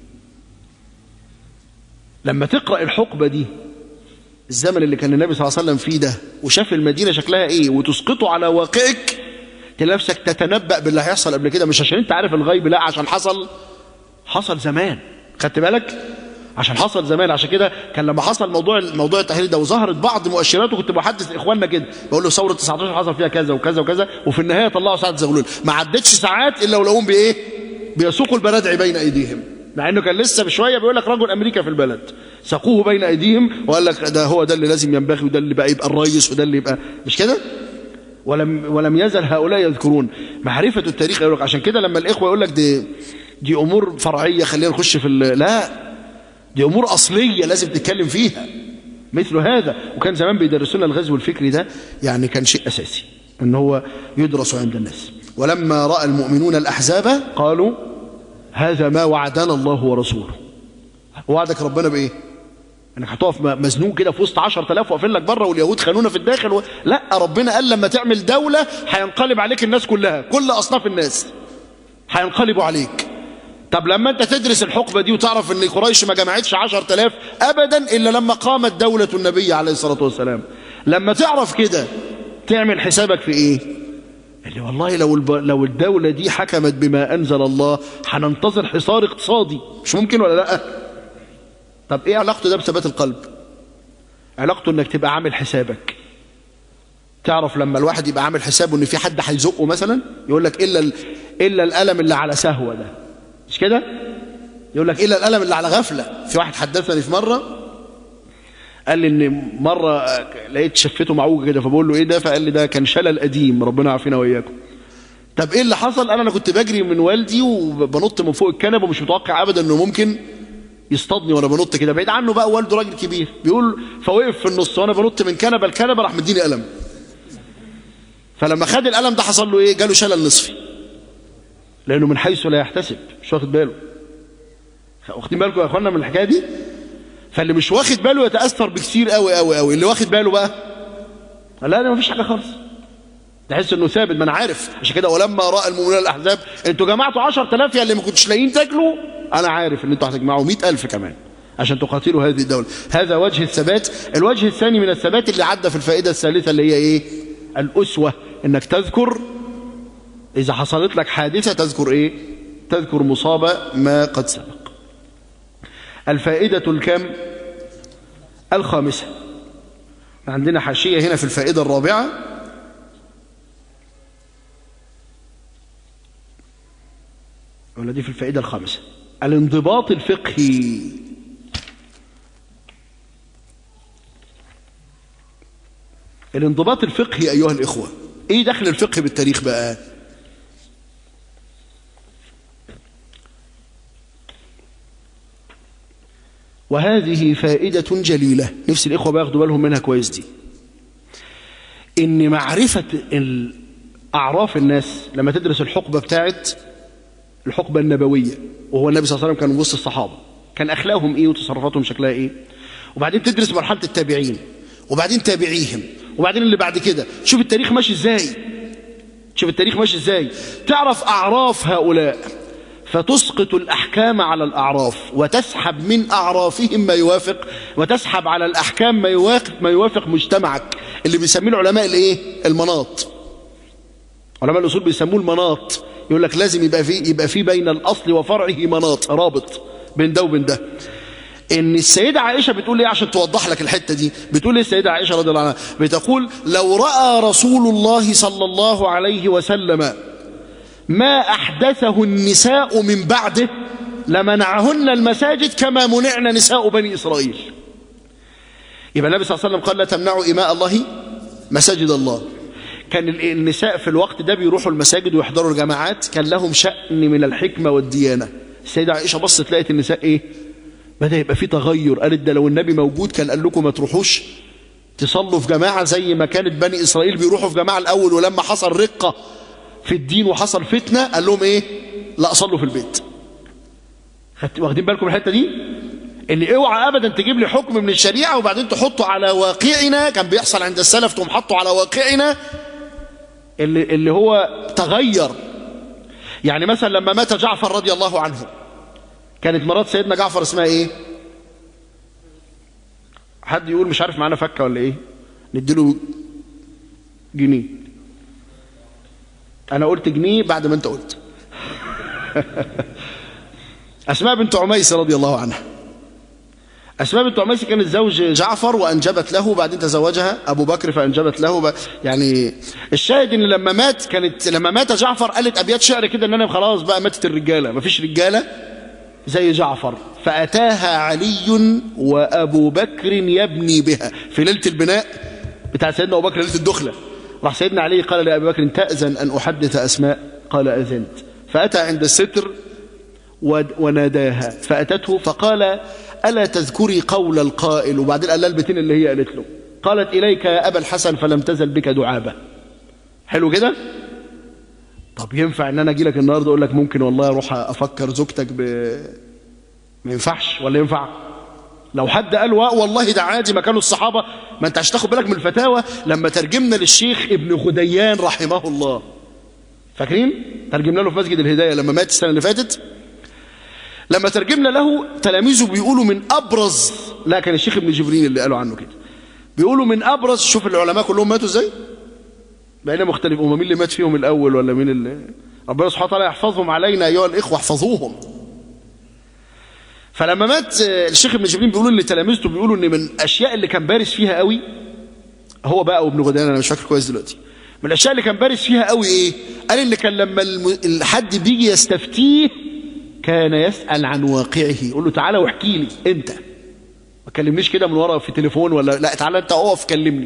لما تقرا الحقبه دي الزمن اللي كان النبي صلى الله عليه وسلم فيه ده وشاف المدينه شكلها ايه وتسقطه على واقعك تلاقي نفسك تتنبأ باللي هيحصل قبل كده مش عشان انت عارف الغيب لا عشان حصل حصل زمان خدت بالك عشان حصل زمان عشان كده كان لما حصل موضوع موضوع التحرير ده وظهرت بعض مؤشراته كنت بحدث اخواننا كده بقول له ثوره 19 حصل فيها كذا وكذا وكذا وفي النهايه طلعوا سعد زغلول ما عدتش ساعات الا ولقوهم بايه بيسوقوا البرادعي بين ايديهم مع انه كان لسه بشويه بيقول لك رجل امريكا في البلد ساقوه بين ايديهم وقال لك ده هو ده اللي لازم ينبغي وده اللي بقى يبقى الرئيس وده اللي يبقى مش كده ولم ولم يزل هؤلاء يذكرون معرفة التاريخ يقول لك عشان كده لما الإخوة يقول لك دي دي أمور فرعية خلينا نخش في لا دي أمور أصلية لازم تتكلم فيها مثل هذا وكان زمان بيدرسونا الغزو الفكري ده يعني كان شيء أساسي ان هو يدرس عند الناس ولما رأى المؤمنون الأحزاب قالوا هذا ما وعدنا الله ورسوله وعدك ربنا بايه انك هتقف م- مزنوق كده في وسط 10000 واقفين لك بره واليهود خانونا في الداخل و... لا ربنا قال لما تعمل دوله هينقلب عليك الناس كلها كل اصناف الناس هينقلبوا عليك طب لما انت تدرس الحقبه دي وتعرف ان قريش ما جمعتش 10000 ابدا الا لما قامت دوله النبي عليه الصلاه والسلام لما تعرف كده تعمل حسابك في ايه اللي والله لو الب... لو الدوله دي حكمت بما انزل الله هننتظر حصار اقتصادي مش ممكن ولا لا طب ايه علاقته ده بثبات القلب علاقته انك تبقى عامل حسابك تعرف لما الواحد يبقى عامل حسابه ان في حد هيزقه مثلا يقول لك الا ال... الا الالم اللي على سهوه ده مش كده يقول لك الا الالم اللي على غفله في واحد حدثني في مره قال لي ان مره لقيت شفته معوجه كده فبقول له ايه ده فقال لي ده كان شلل قديم ربنا يعافينا واياكم طب ايه اللي حصل انا انا كنت بجري من والدي وبنط من فوق الكنبه ومش متوقع ابدا انه ممكن يصطادني وانا بنط كده بعيد عنه بقى والده راجل كبير بيقول فوقف في النص وانا بنط من كنبه لكنبه راح مديني قلم فلما خد القلم ده حصل له ايه جاله شلل نصفي لانه من حيث لا يحتسب مش واخد باله واخدين بالكم يا اخوانا من الحكايه دي فاللي مش واخد باله يتاثر بكثير قوي قوي قوي اللي واخد باله بقى لا ده مفيش حاجه خالص تحس انه ثابت ما انا عارف عشان كده ولما راى المؤمنون الاحزاب انتوا جمعتوا 10000 يا اللي ما كنتش لاقيين تاكلوا انا عارف ان انتوا هتجمعوا 100000 كمان عشان تقاتلوا هذه الدوله هذا وجه الثبات الوجه الثاني من الثبات اللي عدى في الفائده الثالثه اللي هي ايه الاسوه انك تذكر اذا حصلت لك حادثه تذكر ايه تذكر مصابه ما قد سبق الفائده الكم الخامسه عندنا حاشيه هنا في الفائده الرابعه ولا دي في الفائدة الخامسة الانضباط الفقهي الانضباط الفقهي أيها الإخوة إيه دخل الفقه بالتاريخ بقى وهذه فائدة جليلة نفس الإخوة بياخدوا بالهم منها كويس دي إن معرفة أعراف الناس لما تدرس الحقبة بتاعت الحقبة النبوية وهو النبي صلى الله عليه وسلم كان وسط الصحابة كان أخلاقهم إيه وتصرفاتهم شكلها إيه وبعدين تدرس مرحلة التابعين وبعدين تابعيهم وبعدين اللي بعد كده شوف التاريخ ماشي إزاي شوف التاريخ ماشي إزاي تعرف أعراف هؤلاء فتسقط الأحكام على الأعراف وتسحب من أعرافهم ما يوافق وتسحب على الأحكام ما يوافق ما يوافق مجتمعك اللي بيسميه العلماء الإيه المناط علماء الأصول بيسموه المناط يقول لك لازم يبقى في يبقى في بين الاصل وفرعه مناط رابط بين ده وبين ده ان السيده عائشه بتقول ايه عشان توضح لك الحته دي بتقول ايه السيده عائشه رضي الله عنها بتقول لو راى رسول الله صلى الله عليه وسلم ما احدثه النساء من بعده لمنعهن المساجد كما منعن نساء بني اسرائيل يبقى النبي صلى الله عليه وسلم قال لا تمنعوا اماء الله مساجد الله كان النساء في الوقت ده بيروحوا المساجد ويحضروا الجماعات كان لهم شأن من الحكمة والديانة السيدة عائشة بصت لقيت النساء ايه بدأ يبقى في تغير قالت ده لو النبي موجود كان قال لكم ما تروحوش تصلوا في جماعة زي ما كانت بني إسرائيل بيروحوا في جماعة الأول ولما حصل رقة في الدين وحصل فتنة قال لهم ايه لا صلوا في البيت واخدين بالكم الحتة دي ان اوعى ابدا تجيب لي حكم من الشريعة وبعدين تحطه على واقعنا كان بيحصل عند السلف تقوم حطه على واقعنا اللي, اللي هو تغير يعني مثلا لما مات جعفر رضي الله عنه كانت مرات سيدنا جعفر اسمها ايه حد يقول مش عارف معانا فكه ولا ايه نديله جنيه انا قلت جنيه بعد ما انت قلت اسماء بنت عميس رضي الله عنها أسماء بنت عميس كانت زوج جعفر وأنجبت له وبعدين تزوجها أبو بكر فأنجبت له ب... يعني الشاهد إن لما مات كانت لما مات جعفر قالت أبيات شعر كده إن أنا خلاص بقى ماتت الرجالة مفيش رجالة زي جعفر فأتاها علي وأبو بكر يبني بها في ليلة البناء بتاع سيدنا أبو بكر ليلة الدخلة راح سيدنا علي قال لأبي بكر تأذن أن أحدث أسماء قال أذنت فأتى عند الستر وناداها فأتته فقال ألا تذكري قول القائل وبعدين قال البتين اللي هي قالت له قالت إليك يا أبا الحسن فلم تزل بك دعابة حلو كده طب ينفع ان انا اجي لك النهارده اقول لك ممكن والله اروح افكر زوجتك ب ما ينفعش ولا ينفع لو حد قال والله ده عادي ما كانوا الصحابه ما انت عشان تاخد بالك من الفتاوى لما ترجمنا للشيخ ابن غديان رحمه الله فاكرين ترجمنا له في مسجد الهدايه لما مات السنه اللي فاتت لما ترجمنا له تلاميذه بيقولوا من ابرز لا كان الشيخ ابن جبرين اللي قالوا عنه كده بيقولوا من ابرز شوف العلماء كلهم ماتوا ازاي بقينا مختلف هم مين اللي مات فيهم الاول ولا مين اللي ربنا سبحانه وتعالى يحفظهم علينا ايها الاخوه احفظوهم فلما مات الشيخ ابن جبرين بيقولوا ان تلاميذته بيقولوا ان من الاشياء اللي كان بارز فيها قوي هو بقى وابن غديان انا مش فاكر كويس دلوقتي من الاشياء اللي كان بارز فيها قوي ايه قال ان كان لما الحد بيجي يستفتيه كان يسال عن واقعه يقول له تعالى واحكي لي انت ما تكلمنيش كده من ورا في تليفون ولا لا تعالى انت اقف كلمني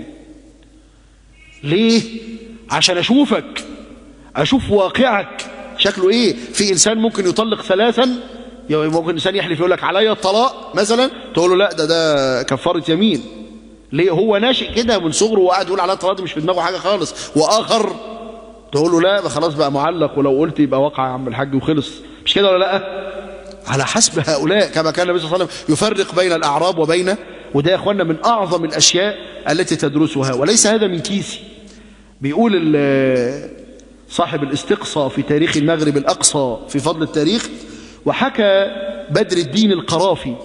ليه عشان اشوفك اشوف واقعك شكله ايه في انسان ممكن يطلق ثلاثا ممكن انسان يحلف يقول لك عليا الطلاق مثلا تقول له لا ده ده كفاره يمين ليه هو ناشئ كده من صغره وقاعد يقول عليها الطلاق مش في دماغه حاجه خالص واخر تقول له لا خلاص بقى معلق ولو قلت يبقى وقع يا عم الحاج وخلص مش كده ولا لا على حسب هؤلاء كما كان النبي صلى الله عليه وسلم يفرق بين الاعراب وبين وده يا اخوانا من اعظم الاشياء التي تدرسها وليس هذا من كيسي بيقول صاحب الاستقصاء في تاريخ المغرب الاقصى في فضل التاريخ وحكى بدر الدين القرافي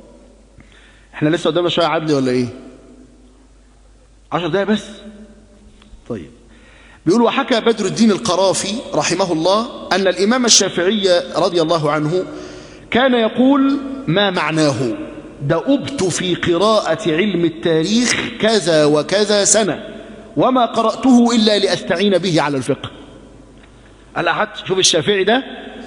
احنا لسه قدامنا شويه عدلي ولا ايه عشر دقايق بس طيب بيقول وحكى بدر الدين القرافي رحمه الله أن الإمام الشافعي رضي الله عنه كان يقول ما معناه دأبت في قراءة علم التاريخ كذا وكذا سنة وما قرأته إلا لأستعين به على الفقه الأحد شوف الشافعي ده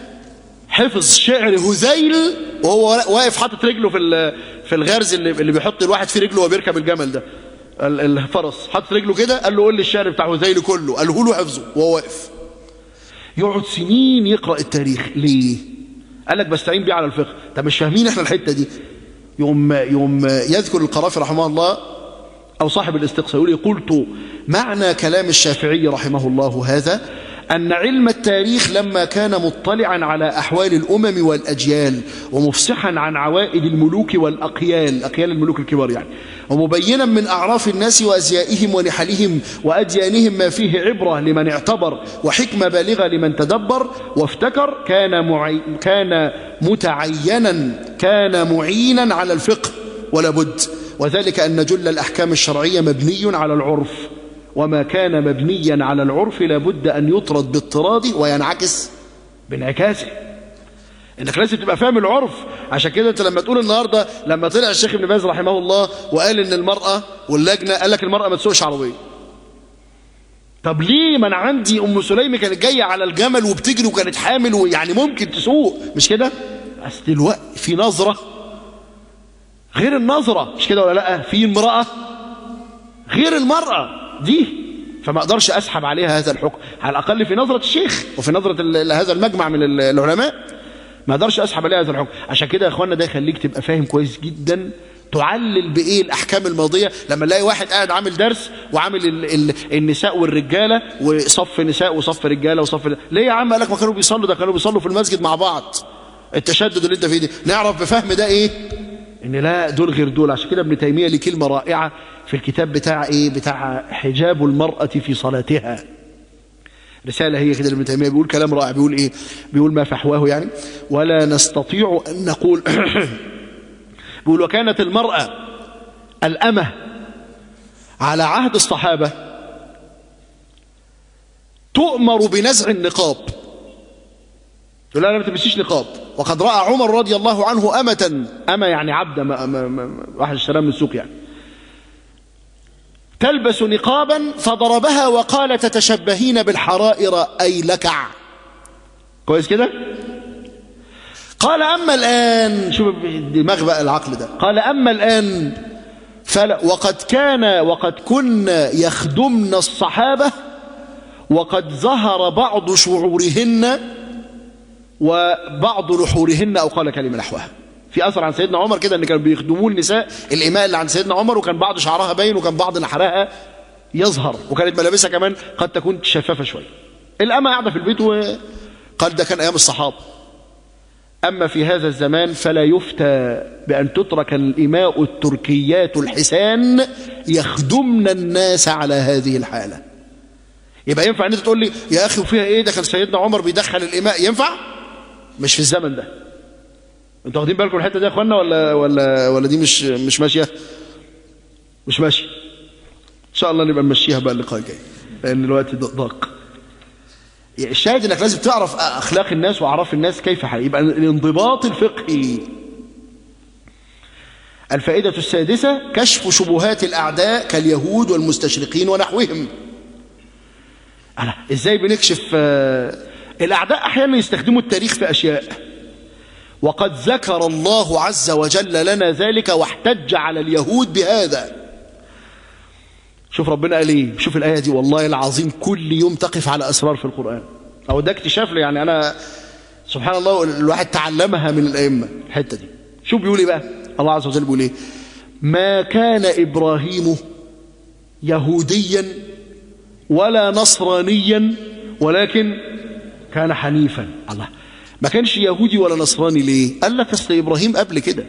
حفظ شعر هذيل وهو واقف حاطط رجله في في الغرز اللي, اللي بيحط الواحد في رجله وهو بيركب الجمل ده الفرس حط رجله كده قال له قول لي الشعر بتاع هذيل كله قاله له حفظه وهو واقف يقعد سنين يقرا التاريخ ليه قال لك بستعين بيه على الفقه طب مش فاهمين احنا الحته دي يوم يوم يذكر القرافي رحمه الله او صاحب الاستقصاء يقول قلت معنى كلام الشافعي رحمه الله هذا أن علم التاريخ لما كان مطلعا على أحوال الأمم والأجيال ومفصحا عن عوائد الملوك والأقيال أقيال الملوك الكبار يعني ومبينا من أعراف الناس وأزيائهم ونحلهم وأديانهم ما فيه عبرة لمن اعتبر وحكمة بالغة لمن تدبر وافتكر كان, معي كان متعينا كان معينا على الفقه ولا بد وذلك أن جل الأحكام الشرعية مبني على العرف وما كان مبنيا على العرف لابد أن يطرد باضطراده وينعكس بانعكاسه انك لازم تبقى فاهم العرف عشان كده انت لما تقول النهارده لما طلع الشيخ ابن باز رحمه الله وقال ان المراه واللجنه قال لك المراه ما تسوقش عربيه طب ليه ما انا عندي ام سليم كانت جايه على الجمل وبتجري وكانت حامل ويعني ممكن تسوق مش كده بس دلوقتي في نظره غير النظره مش كده ولا لا في امراه غير المراه دي فما اقدرش اسحب عليها هذا الحكم على الاقل في نظره الشيخ وفي نظره هذا المجمع من العلماء ما اقدرش اسحب عليها هذا الحكم عشان كده يا اخوانا ده يخليك تبقى فاهم كويس جدا تعلل بايه الاحكام الماضيه لما نلاقي واحد قاعد عامل درس وعامل ال ال النساء والرجاله وصف نساء وصف رجاله وصف ليه يا عم قال لك ما كانوا بيصلوا ده كانوا بيصلوا في المسجد مع بعض التشدد اللي انت فيه دي نعرف بفهم ده ايه ان لا دول غير دول عشان كده ابن تيميه ليه كلمه رائعه في الكتاب بتاع ايه بتاع حجاب المراه في صلاتها رساله هي كده ابن تيميه بيقول كلام رائع بيقول ايه بيقول ما فحواه يعني ولا نستطيع ان نقول بيقول وكانت المراه الامه على عهد الصحابه تؤمر بنزع النقاب تقول لا ما تلبسيش نقاب وقد راى عمر رضي الله عنه امه امه يعني عبده ما ما ما واحد اشتراها من السوق يعني تلبس نقابا فضربها وقال تتشبهين بالحرائر اي لكع كويس كده قال اما الان شوف دماغ بقى العقل ده قال اما الان فلا وقد كان وقد كنا يخدمن الصحابه وقد ظهر بعض شعورهن وبعض نحورهن او قال كلمه نحوها في اثر عن سيدنا عمر كده ان كانوا بيخدموا النساء الاماء اللي عند سيدنا عمر وكان بعض شعرها باين وكان بعض نحرها يظهر وكانت ملابسها كمان قد تكون شفافه شويه الأمة قاعدة في البيت وقال ده كان أيام الصحابة أما في هذا الزمان فلا يفتى بأن تترك الإماء التركيات الحسان يخدمن الناس على هذه الحالة يبقى ينفع أن أنت تقول لي يا أخي وفيها إيه ده كان سيدنا عمر بيدخل الإماء ينفع مش في الزمن ده انتوا واخدين بالكم الحتة دي يا أخوانا ولا, ولا, ولا دي مش, مش ماشية مش ماشية إن شاء الله نبقى نمشيها بقى اللقاء الجاي لأن الوقت ضاق الشاهد انك لازم تعرف اخلاق الناس واعراف الناس كيف حال يبقى الانضباط الفقهي الفائدة السادسة كشف شبهات الأعداء كاليهود والمستشرقين ونحوهم أنا إزاي بنكشف آه الأعداء أحيانا يستخدموا التاريخ في أشياء وقد ذكر الله عز وجل لنا ذلك واحتج على اليهود بهذا شوف ربنا قال ايه شوف الآية دي والله العظيم كل يوم تقف على أسرار في القرآن أو ده اكتشاف لي يعني أنا سبحان الله الواحد تعلمها من الأئمة الحتة دي شوف بيقول ايه بقى الله عز وجل بيقول ايه ما كان إبراهيم يهوديا ولا نصرانيا ولكن كان حنيفا الله ما كانش يهودي ولا نصراني ليه قال لك اصل إبراهيم قبل كده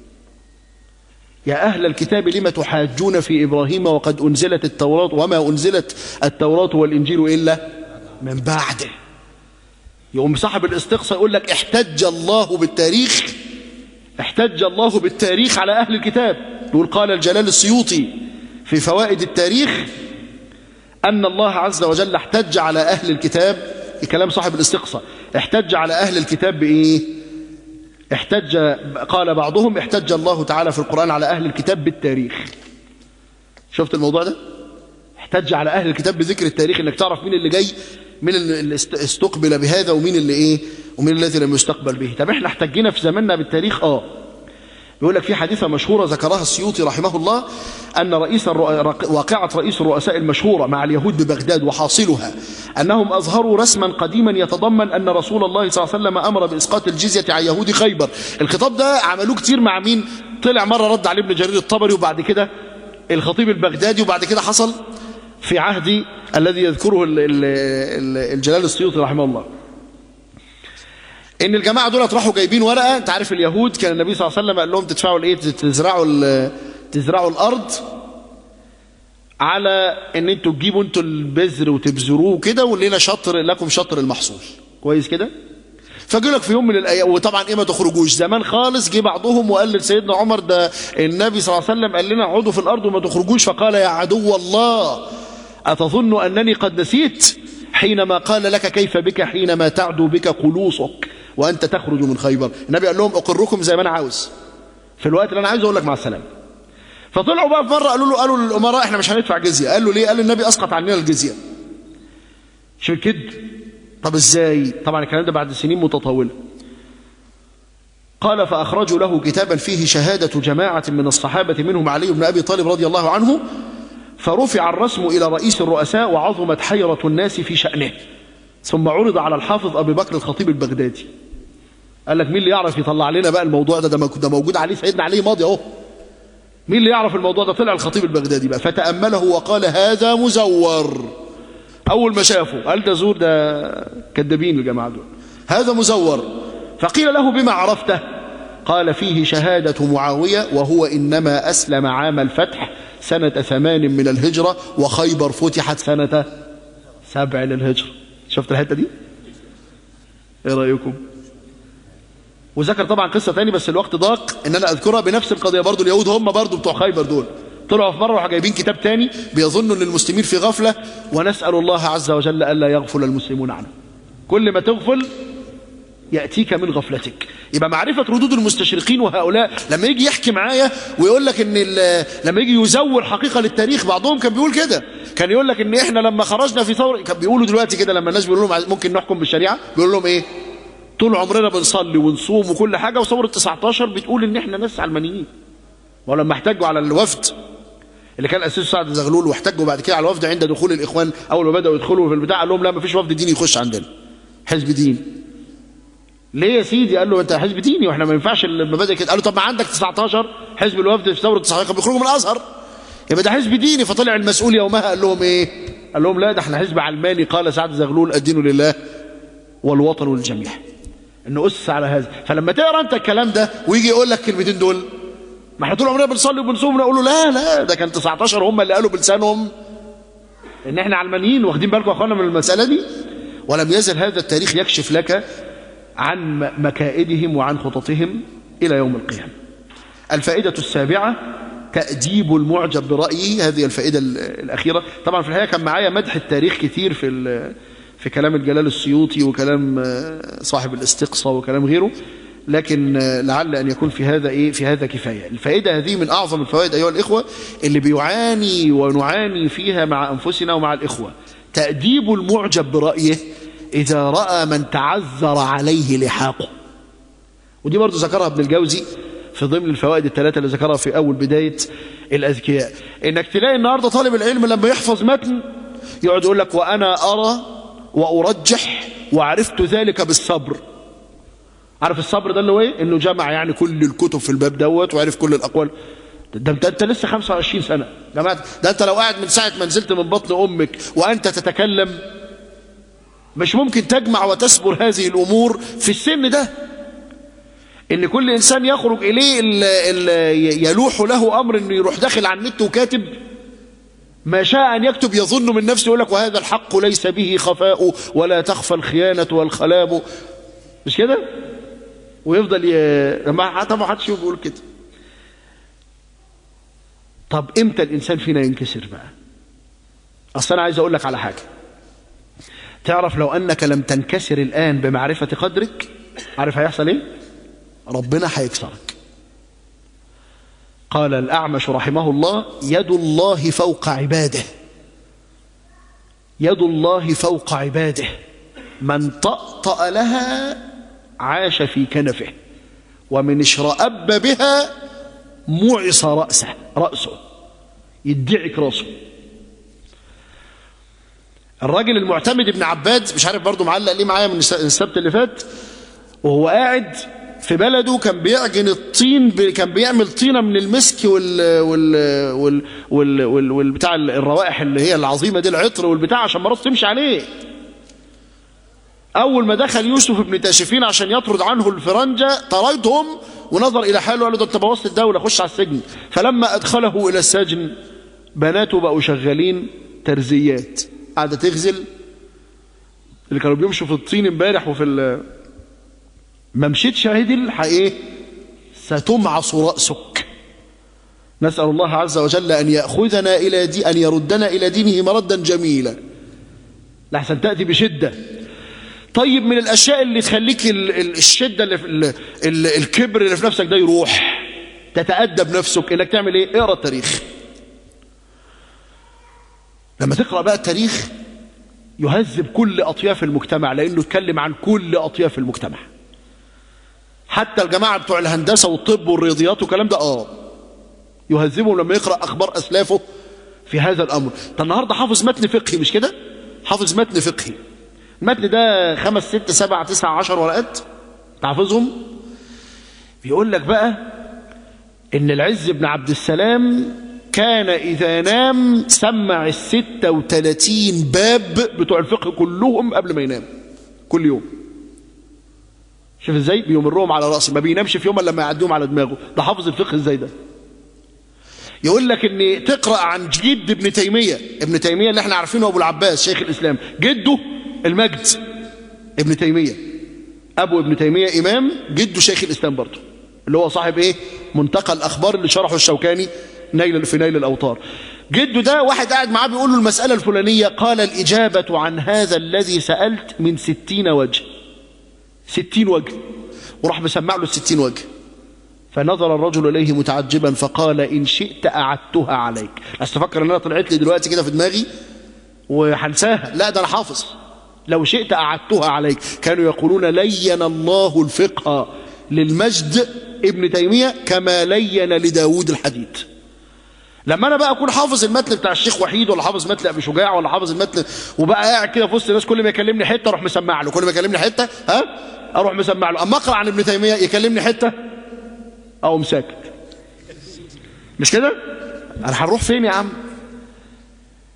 يا أهل الكتاب لم تحاجون في إبراهيم وقد أنزلت التوراة وما أنزلت التوراة والإنجيل إلا من بعده يقوم صاحب الاستقصاء يقول لك احتج الله بالتاريخ احتج الله بالتاريخ على أهل الكتاب يقول قال الجلال السيوطي في فوائد التاريخ أن الله عز وجل احتج على أهل الكتاب كلام صاحب الاستقصاء احتج على أهل الكتاب بإيه احتج قال بعضهم احتج الله تعالى في القرآن على أهل الكتاب بالتاريخ شفت الموضوع ده احتج على أهل الكتاب بذكر التاريخ انك تعرف مين اللي جاي مين اللي استقبل بهذا ومين اللي ايه ومين الذي لم يستقبل به طب احنا احتجنا في زماننا بالتاريخ اه بيقول لك في حديثة مشهورة ذكرها السيوطي رحمه الله أن رئيس واقعة رئيس الرؤساء المشهورة مع اليهود ببغداد وحاصلها أنهم أظهروا رسما قديما يتضمن أن رسول الله صلى الله عليه وسلم أمر بإسقاط الجزية عن يهود خيبر الخطاب ده عملوه كتير مع مين طلع مرة رد عليه ابن جرير الطبري وبعد كده الخطيب البغدادي وبعد كده حصل في عهد الذي يذكره الجلال السيوطي رحمه الله ان الجماعه دول راحوا جايبين ورقه انت عارف اليهود كان النبي صلى الله عليه وسلم قال لهم تدفعوا الايه تزرعوا تزرعوا الارض على ان انتوا تجيبوا انتوا البذر وتبذروه كده ولنا شطر لكم شطر المحصول كويس كده فجي لك في يوم من الايام وطبعا ايه ما تخرجوش زمان خالص جه بعضهم وقال لسيدنا عمر ده النبي صلى الله عليه وسلم قال لنا اقعدوا في الارض وما تخرجوش فقال يا عدو الله اتظن انني قد نسيت حينما قال لك كيف بك حينما تعدو بك قلوصك وأنت تخرج من خيبر النبي قال لهم أقركم زي ما أنا عاوز في الوقت اللي أنا عايز أقول لك مع السلامة فطلعوا بقى في مرة قالوا له قالوا للأمراء إحنا مش هندفع جزية قال له ليه قال النبي أسقط عننا الجزية شو كده طب إزاي طبعا الكلام ده بعد سنين متطاولة قال فأخرجوا له كتابا فيه شهادة جماعة من الصحابة منهم علي بن أبي طالب رضي الله عنه فرفع الرسم إلى رئيس الرؤساء وعظمت حيرة الناس في شأنه ثم عرض على الحافظ أبي بكر الخطيب البغدادي قال لك مين اللي يعرف يطلع لنا بقى الموضوع ده ده موجود عليه سيدنا علي ماضي اهو مين اللي يعرف الموضوع ده طلع الخطيب البغدادي بقى فتأمله وقال هذا مزور أول ما شافه قال ده زور ده كذابين الجماعة دول هذا مزور فقيل له بما عرفته قال فيه شهادة معاوية وهو إنما أسلم عام الفتح سنة ثمان من الهجرة وخيبر فتحت سنة سبع للهجرة شفت الحتة دي ايه رأيكم وذكر طبعا قصة تاني بس الوقت ضاق ان انا اذكرها بنفس القضية برضو اليهود هم برضو بتوع خيبر دول طلعوا في مرة وجايبين كتاب تاني بيظنوا ان المسلمين في غفلة ونسأل الله عز وجل ألا يغفل المسلمون عنه كل ما تغفل يأتيك من غفلتك يبقى معرفة ردود المستشرقين وهؤلاء لما يجي يحكي معايا ويقول لك ان لما يجي يزور حقيقة للتاريخ بعضهم كان بيقول كده كان يقول لك ان احنا لما خرجنا في ثورة كان بيقولوا دلوقتي كده لما الناس بيقولوا لهم ممكن نحكم بالشريعة بيقول لهم ايه طول عمرنا بنصلي ونصوم وكل حاجة وثورة 19 بتقول ان احنا ناس علمانيين ولما احتجوا على الوفد اللي كان اسسه سعد زغلول واحتجوا بعد كده على الوفد عند دخول الاخوان اول ما بداوا يدخلوا في البتاع قال لهم لا ما فيش وفد ديني يخش عندنا حزب دين ليه يا سيدي قال له انت حزب ديني واحنا ما ينفعش المبادئ كده قال له طب ما عندك 19 حزب الوفد في ثوره 19 كانوا بيخرجوا من الازهر يبقى ده حزب ديني فطلع المسؤول يومها قال لهم ايه قال لهم لا ده احنا حزب علماني قال سعد زغلول الدين لله والوطن للجميع انه اسس على هذا فلما تقرا انت الكلام ده ويجي يقول لك الكلمتين دول ما احنا طول عمرنا بنصلي وبنصوم ونقول له لا لا ده كان 19 هم اللي قالوا بلسانهم ان احنا علمانيين واخدين بالكم يا اخوانا من المساله دي ولم يزل هذا التاريخ يكشف لك عن مكائدهم وعن خططهم الى يوم القيامه الفائده السابعه تأديب المعجب برأيه هذه الفائدة الأخيرة طبعا في الحقيقة كان معايا مدح التاريخ كتير في في كلام الجلال السيوطي وكلام صاحب الاستقصاء وكلام غيره لكن لعل أن يكون في هذا إيه في هذا كفاية الفائدة هذه من أعظم الفوائد أيها الإخوة اللي بيعاني ونعاني فيها مع أنفسنا ومع الإخوة تأديب المعجب برأيه إذا رأى من تعذر عليه لحاقه ودي برضو ذكرها ابن الجوزي في ضمن الفوائد الثلاثة اللي ذكرها في أول بداية الأذكياء إنك تلاقي النهاردة طالب العلم لما يحفظ متن يقعد يقول لك وأنا أرى وأرجح وعرفت ذلك بالصبر عارف الصبر ده اللي هو ايه انه جمع يعني كل الكتب في الباب دوت وعرف كل الاقوال ده انت انت لسه 25 سنه جماعه ده انت لو قاعد من ساعه ما نزلت من بطن امك وانت تتكلم مش ممكن تجمع وتسبر هذه الامور في السن ده ان كل انسان يخرج اليه ال ال يلوح له امر انه يروح داخل على النت وكاتب ما شاء ان يكتب يظن من نفسه يقول لك وهذا الحق ليس به خفاء ولا تخفى الخيانه والخلاب مش كده ويفضل ي... ما طبعا حدش يقول كده طب امتى الانسان فينا ينكسر بقى اصل انا عايز اقول لك على حاجه تعرف لو انك لم تنكسر الان بمعرفه قدرك عارف هيحصل ايه ربنا هيكسرك قال الأعمش رحمه الله يد الله فوق عباده يد الله فوق عباده من طأطأ لها عاش في كنفه ومن اشرأب بها معص رأسه رأسه يدعك رأسه الراجل المعتمد ابن عباد مش عارف برضه معلق ليه معايا من السبت اللي فات وهو قاعد في بلده كان بيعجن الطين ب... كان بيعمل طينه من المسك وال وال وال وال, وال... وال... بتاع الروائح اللي هي العظيمه دي العطر والبتاع عشان مراته تمشي عليه اول ما دخل يوسف ابن تاشفين عشان يطرد عنه الفرنجه طردهم ونظر الى حاله وقال له ده انت بوظت الدوله خش على السجن فلما ادخله الى السجن بناته بقوا شغالين ترزيات قاعده تغزل اللي كانوا بيمشوا في الطين امبارح وفي ال... ما مشيتش اهي دي ايه ستمعص راسك نسال الله عز وجل ان ياخذنا الى دي ان يردنا الى دينه مردا جميلا لحسن تاتي بشده طيب من الاشياء اللي تخليك ال ال الشده اللي في ال ال الكبر اللي في نفسك ده يروح تتادب نفسك انك تعمل ايه اقرا التاريخ لما تقرا بقى التاريخ يهذب كل اطياف المجتمع لانه يتكلم عن كل اطياف المجتمع حتى الجماعة بتوع الهندسة والطب والرياضيات والكلام ده اه يهذبهم لما يقرأ أخبار أسلافه في هذا الأمر انت النهاردة حافظ متن فقهي مش كده حافظ متن فقهي المتن ده خمس ست سبع تسع عشر ورقات تحفظهم بيقول لك بقى ان العز بن عبد السلام كان إذا نام سمع الستة وثلاثين باب بتوع الفقه كلهم قبل ما ينام كل يوم شوف ازاي بيمرهم على راسه ما بينامش في يوم الا لما يعديهم على دماغه ده حافظ الفقه ازاي ده يقول لك ان تقرا عن جد ابن تيميه ابن تيميه اللي احنا عارفينه ابو العباس شيخ الاسلام جده المجد ابن تيميه ابو ابن تيميه امام جده شيخ الاسلام برضه اللي هو صاحب ايه منتقى الاخبار اللي شرحه الشوكاني نيل في نيل الاوطار جده ده واحد قاعد معاه بيقول له المساله الفلانيه قال الاجابه عن هذا الذي سالت من ستين وجه ستين وجه وراح مسمع له الستين وجه فنظر الرجل إليه متعجبا فقال إن شئت أعدتها عليك أستفكر أن أنا طلعت لي دلوقتي كده في دماغي وهنساها لا ده أنا حافظ لو شئت أعدتها عليك كانوا يقولون لين الله الفقه للمجد ابن تيمية كما لين لداود الحديد لما انا بقى اكون حافظ المتن بتاع الشيخ وحيد ولا حافظ متن ابي شجاع ولا حافظ المتن وبقى قاعد كده في وسط الناس كل ما يكلمني حته اروح مسمع له كل ما يكلمني حته ها اروح مسمع له اما اقرا عن ابن تيميه يكلمني حته اقوم ساكت مش كده انا هنروح فين يا عم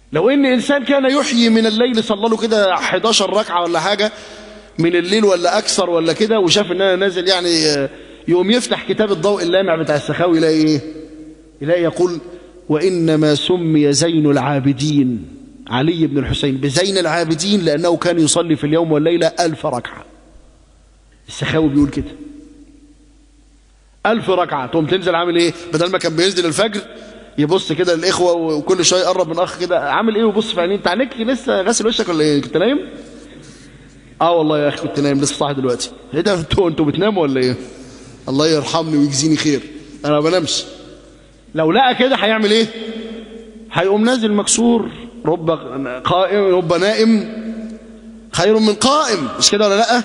لو ان انسان كان يحيي من الليل صلى له كده 11 ركعه ولا حاجه من الليل ولا اكثر ولا كده وشاف ان انا نازل يعني يقوم يفتح كتاب الضوء اللامع بتاع السخاوي يلاقي ايه يلاقي يقول وانما سمي زين العابدين علي بن الحسين بزين العابدين لانه كان يصلي في اليوم والليله ألف ركعه السخاوي بيقول كده ألف ركعة تقوم تنزل عامل ايه بدل ما كان بينزل الفجر يبص كده للإخوة وكل شوية يقرب من أخ كده عامل ايه وبص في عينيه انت عينيك لسه غاسل وشك ولا ايه كنت نايم اه والله يا اخي كنت نايم لسه صاحي دلوقتي ايه ده انتوا انتوا بتناموا ولا ايه الله يرحمني ويجزيني خير انا ما بنامش لو لقى كده هيعمل ايه هيقوم نازل مكسور رب قائم رب نائم خير من قائم مش كده ولا لا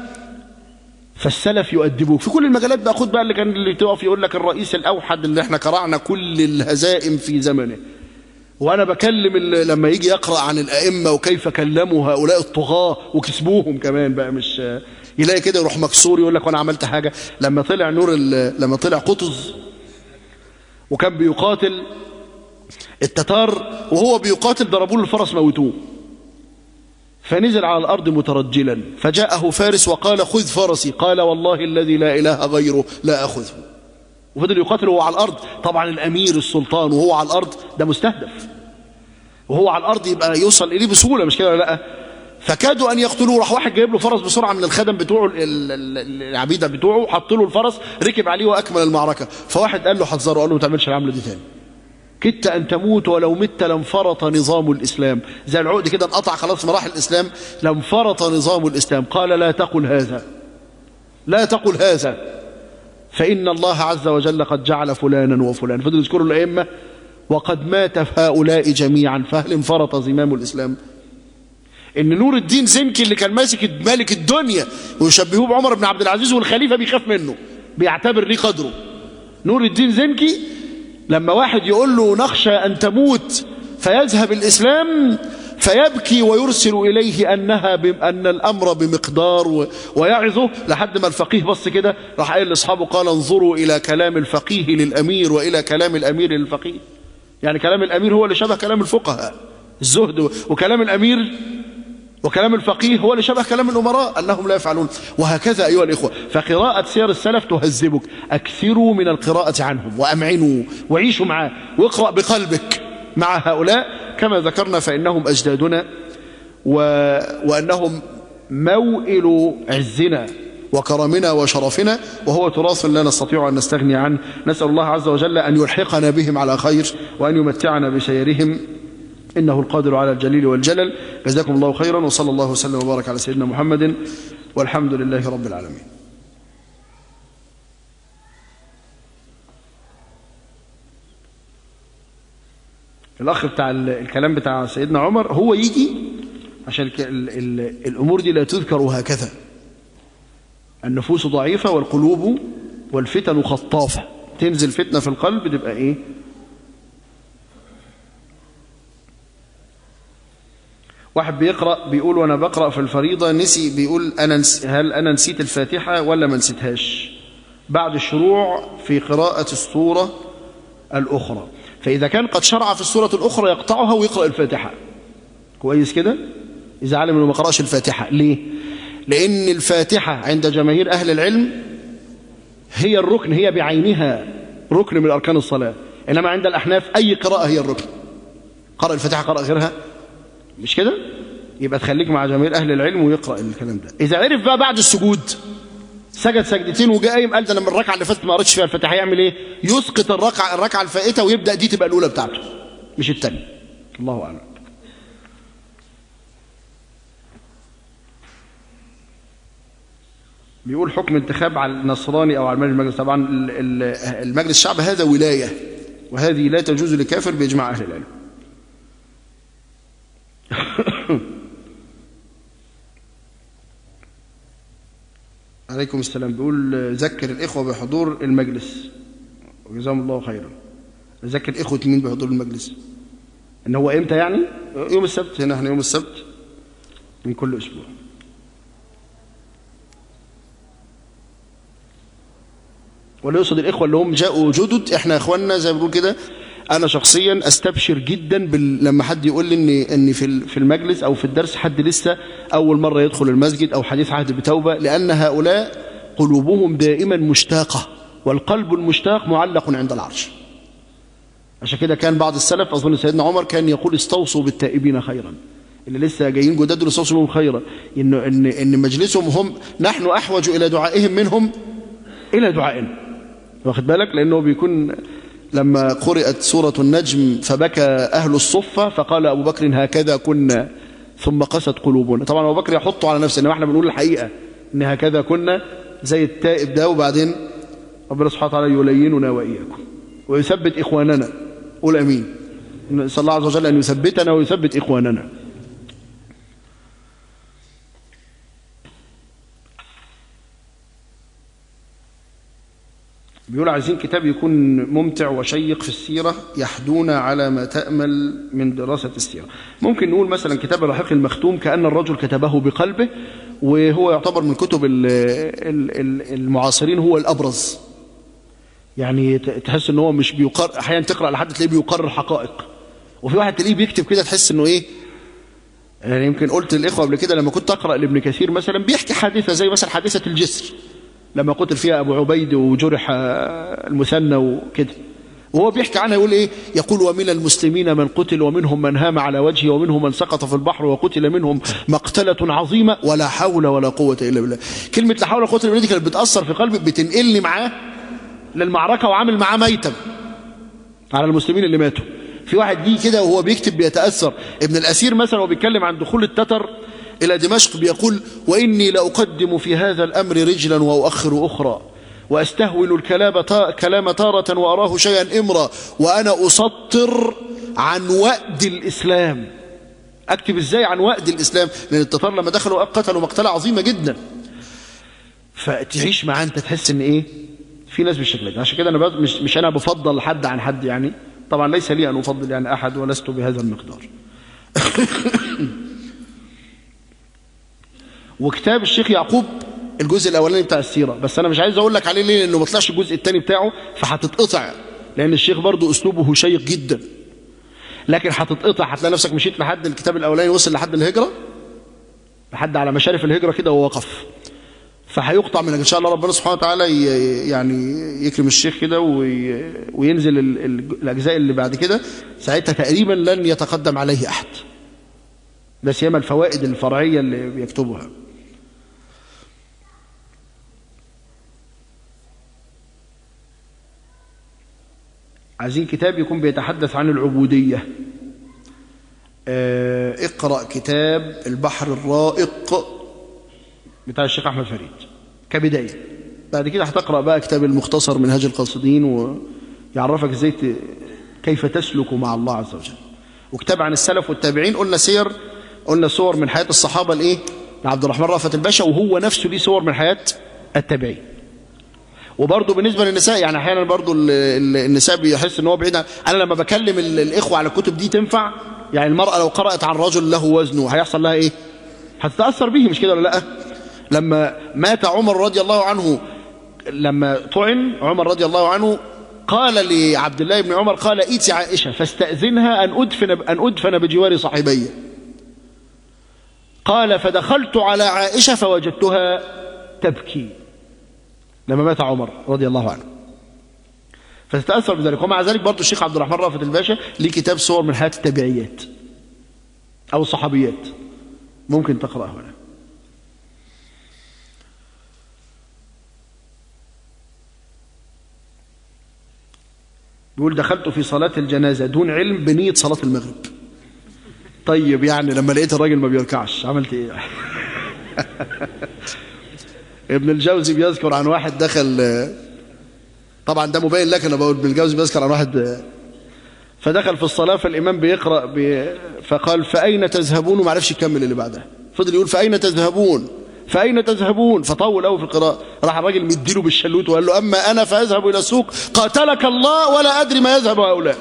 فالسلف يؤدبوك في كل المجالات بقى خد بقى اللي كان اللي تقف يقول لك الرئيس الاوحد اللي احنا قرعنا كل الهزائم في زمنه وانا بكلم ال- لما يجي يقرا عن الائمه وكيف كلموا هؤلاء الطغاه وكسبوهم كمان بقى مش يلاقي كده يروح مكسور يقول لك وانا عملت حاجه لما طلع نور ال- لما طلع قطز وكان بيقاتل التتار وهو بيقاتل ضربوا له الفرس موتوه فنزل على الأرض مترجلا فجاءه فارس وقال خذ فرسي قال والله الذي لا إله غيره لا أخذه وفضل يقاتل وهو على الأرض طبعا الأمير السلطان وهو على الأرض ده مستهدف وهو على الأرض يبقى يوصل إليه بسهولة مش كده ولا لا فكادوا أن يقتلوه راح واحد جايب له فرس بسرعة من الخدم بتوعه ال- ال- ال- العبيدة بتوعه حط له الفرس ركب عليه وأكمل المعركة فواحد قال له حذره قال له ما تعملش العملة دي تاني كدت أن تموت ولو مت لانفرط نظام الإسلام زي العقد كده انقطع خلاص مراحل الإسلام لانفرط نظام الإسلام قال لا تقل هذا لا تقل هذا فإن الله عز وجل قد جعل فلانا وفلان فضل يذكروا الأئمة وقد مات هؤلاء جميعا فهل انفرط زمام الإسلام ان نور الدين زنكي اللي كان ماسك مالك الدنيا ويشبهوه بعمر بن عبد العزيز والخليفة بيخاف منه بيعتبر ليه قدره نور الدين زنكي لما واحد يقول له نخشى أن تموت فيذهب الإسلام فيبكي ويرسل إليه أنها بم أن الأمر بمقدار و... ويعظه لحد ما الفقيه بص كده راح قايل لأصحابه قال انظروا إلى كلام الفقيه للأمير وإلى كلام الأمير للفقيه يعني كلام الأمير هو اللي شبه كلام الفقهاء الزهد و- وكلام الأمير وكلام الفقيه هو اللي شبه كلام الأمراء أنهم لا يفعلون وهكذا أيها الإخوة فقراءة سير السلف تهذبك أكثروا من القراءة عنهم وأمعنوا وعيشوا معاه واقرأ بقلبك مع هؤلاء كما ذكرنا فإنهم أجدادنا و... وأنهم موئل عزنا وكرمنا وشرفنا وهو تراث لا نستطيع أن نستغني عنه نسأل الله عز وجل أن يلحقنا بهم على خير وأن يمتعنا بسيرهم إنه القادر على الجليل والجلل جزاكم الله خيرا وصلى الله وسلم وبارك على سيدنا محمد والحمد لله رب العالمين الأخ بتاع ال- الكلام بتاع سيدنا عمر هو يجي عشان ك- ال- ال- الأمور دي لا تذكر هكذا النفوس ضعيفة والقلوب والفتن خطافة تنزل فتنة في القلب تبقى إيه واحد بيقرأ بيقول وأنا بقرأ في الفريضة نسي بيقول أنا نس هل أنا نسيت الفاتحة ولا ما نسيتهاش بعد الشروع في قراءة السورة الأخرى فإذا كان قد شرع في السورة الأخرى يقطعها ويقرأ الفاتحة كويس كده إذا علم أنه ما قرأش الفاتحة ليه لأن الفاتحة عند جماهير أهل العلم هي الركن هي بعينها ركن من أركان الصلاة إنما عند الأحناف أي قراءة هي الركن قرأ الفاتحة قرأ غيرها مش كده يبقى تخليك مع جماهير أهل العلم ويقرأ الكلام ده إذا عرف بقى بعد السجود سجد سجدتين وجاء قايم قال ده انا من الركعه اللي فاتت ما قريتش فيها الفاتحه هيعمل ايه يسقط الركعه الركعه الفائته ويبدا دي تبقى الاولى بتاعته مش الثانيه الله اعلم بيقول حكم انتخاب على النصراني او على المجلس طبعا ال- ال- المجلس الشعب هذا ولايه وهذه لا تجوز لكافر باجماع اهل العلم عليكم السلام بيقول ذكر الإخوة بحضور المجلس وجزاهم الله خيرا ذكر إخوة مين بحضور المجلس إن هو إمتى يعني يوم السبت هنا احنا يوم السبت من كل أسبوع ولا يقصد الإخوة اللي هم جاءوا جدد احنا إخواننا زي ما بنقول كده انا شخصيا استبشر جدا بال... لما حد يقول لي ان ان في ال- في المجلس او في الدرس حد لسه اول مره يدخل المسجد او حديث عهد بتوبه لان هؤلاء قلوبهم دائما مشتاقه والقلب المشتاق معلق عند العرش عشان كده كان بعض السلف اظن سيدنا عمر كان يقول استوصوا بالتائبين خيرا اللي لسه جايين جداد دول استوصوا بهم خيرا ان ان ان مجلسهم هم نحن احوج الى دعائهم منهم الى دعائنا واخد بالك لانه بيكون لما قرأت سورة النجم فبكى أهل الصفة فقال أبو بكر هكذا كنا ثم قست قلوبنا طبعا أبو بكر يحط على نفسه إنما احنا بنقول الحقيقة إن هكذا كنا زي التائب ده وبعدين ربنا سبحانه وتعالى يليننا وإياكم ويثبت إخواننا قول أمين نسأل الله عز وجل أن يثبتنا ويثبت إخواننا بيقول عايزين كتاب يكون ممتع وشيق في السيرة يحدونا على ما تأمل من دراسة السيرة ممكن نقول مثلا كتاب الرحيق المختوم كأن الرجل كتبه بقلبه وهو يعتبر من كتب ال- ال- ال- المعاصرين هو الأبرز يعني ت- تحس ان هو مش بيقرر احيانا تقرا لحد تلاقيه بيقرر حقائق وفي واحد تلاقيه بيكتب كده تحس انه ايه يعني يمكن قلت للاخوه قبل كده لما كنت اقرا لابن كثير مثلا بيحكي حادثه زي مثلا حادثه الجسر لما قتل فيها ابو عبيد وجرح آه، المثنى وكده وهو بيحكي عنها يقول ايه يقول ومن المسلمين من قتل ومنهم من هام على وجهه ومنهم من سقط في البحر وقتل منهم مقتلة عظيمة ولا حول ولا قوة إلا بالله كلمة لا حول ولا قوة إلا بالله دي كانت بتأثر في قلبي بتنقلني معاه للمعركة وعامل معاه ميتم على المسلمين اللي ماتوا في واحد جه كده وهو بيكتب بيتأثر ابن الأسير مثلا وهو بيتكلم عن دخول التتر إلى دمشق بيقول وإني لأقدم في هذا الأمر رجلا وأؤخر أخرى وأستهول الكلام تا- كلام تارة وأراه شيئا إمرا وأنا أسطر عن وأد الإسلام أكتب إزاي عن وأد الإسلام لأن التتار لما دخلوا قتلوا مقتلة عظيمة جدا فتعيش معاه أنت تحس إن إيه في ناس بالشكل ده عشان كده أنا بز- مش, مش أنا بفضل حد عن حد يعني طبعا ليس لي أن أفضل يعني أحد ولست بهذا المقدار وكتاب الشيخ يعقوب الجزء الاولاني بتاع السيره بس انا مش عايز اقول لك عليه ليه لانه ما طلعش الجزء الثاني بتاعه فهتتقطع لان الشيخ برضو اسلوبه شيق جدا لكن هتتقطع هتلاقي نفسك مشيت لحد الكتاب الاولاني وصل لحد الهجره لحد على مشارف الهجره كده ووقف فهيقطع منك ان شاء الله ربنا سبحانه وتعالى ي- يعني يكرم الشيخ كده وي- وينزل ال- ال- الاجزاء اللي بعد كده ساعتها تقريبا لن يتقدم عليه احد لا سيما الفوائد الفرعيه اللي بيكتبها عايزين كتاب يكون بيتحدث عن العبودية آه، اقرأ كتاب البحر الرائق بتاع الشيخ أحمد فريد كبداية بعد كده هتقرأ بقى كتاب المختصر منهاج القاصدين ويعرفك ازاي ت... كيف تسلك مع الله عز وجل وكتاب عن السلف والتابعين قلنا سير قلنا صور من حياة الصحابة الايه لعبد الرحمن رأفت الباشا وهو نفسه ليه صور من حياة التابعين وبرضه بالنسبه للنساء يعني احيانا برضه ال- ال- النساء بيحس ان هو بعيد عن انا لما بكلم ال- الاخوه على الكتب دي تنفع يعني المراه لو قرات عن رجل له وزنه هيحصل لها ايه هتتاثر به مش كده ولا لا لما مات عمر رضي الله عنه لما طعن عمر رضي الله عنه قال لعبد الله بن عمر قال ائتي عائشه فاستاذنها ان ادفن ان ادفن بجوار صاحبي قال فدخلت على عائشه فوجدتها تبكي لما مات عمر رضي الله عنه فتتأثر بذلك ومع ذلك برضو الشيخ عبد الرحمن رافت الباشا ليه كتاب صور من حياة التابعيات أو الصحابيات ممكن تقرأه هنا بيقول دخلت في صلاة الجنازة دون علم بنية صلاة المغرب طيب يعني لما لقيت الراجل ما بيركعش عملت ايه ابن الجوزي بيذكر عن واحد دخل طبعا ده مبين لك انا بقول ابن الجوزي بيذكر عن واحد فدخل في الصلاه فالامام بيقرا بي فقال فاين تذهبون وما عرفش يكمل اللي بعدها فضل يقول فاين تذهبون فاين تذهبون فطول قوي في القراءه راح الراجل مديله بالشلوت وقال له اما انا فاذهب الى السوق قاتلك الله ولا ادري ما يذهب هؤلاء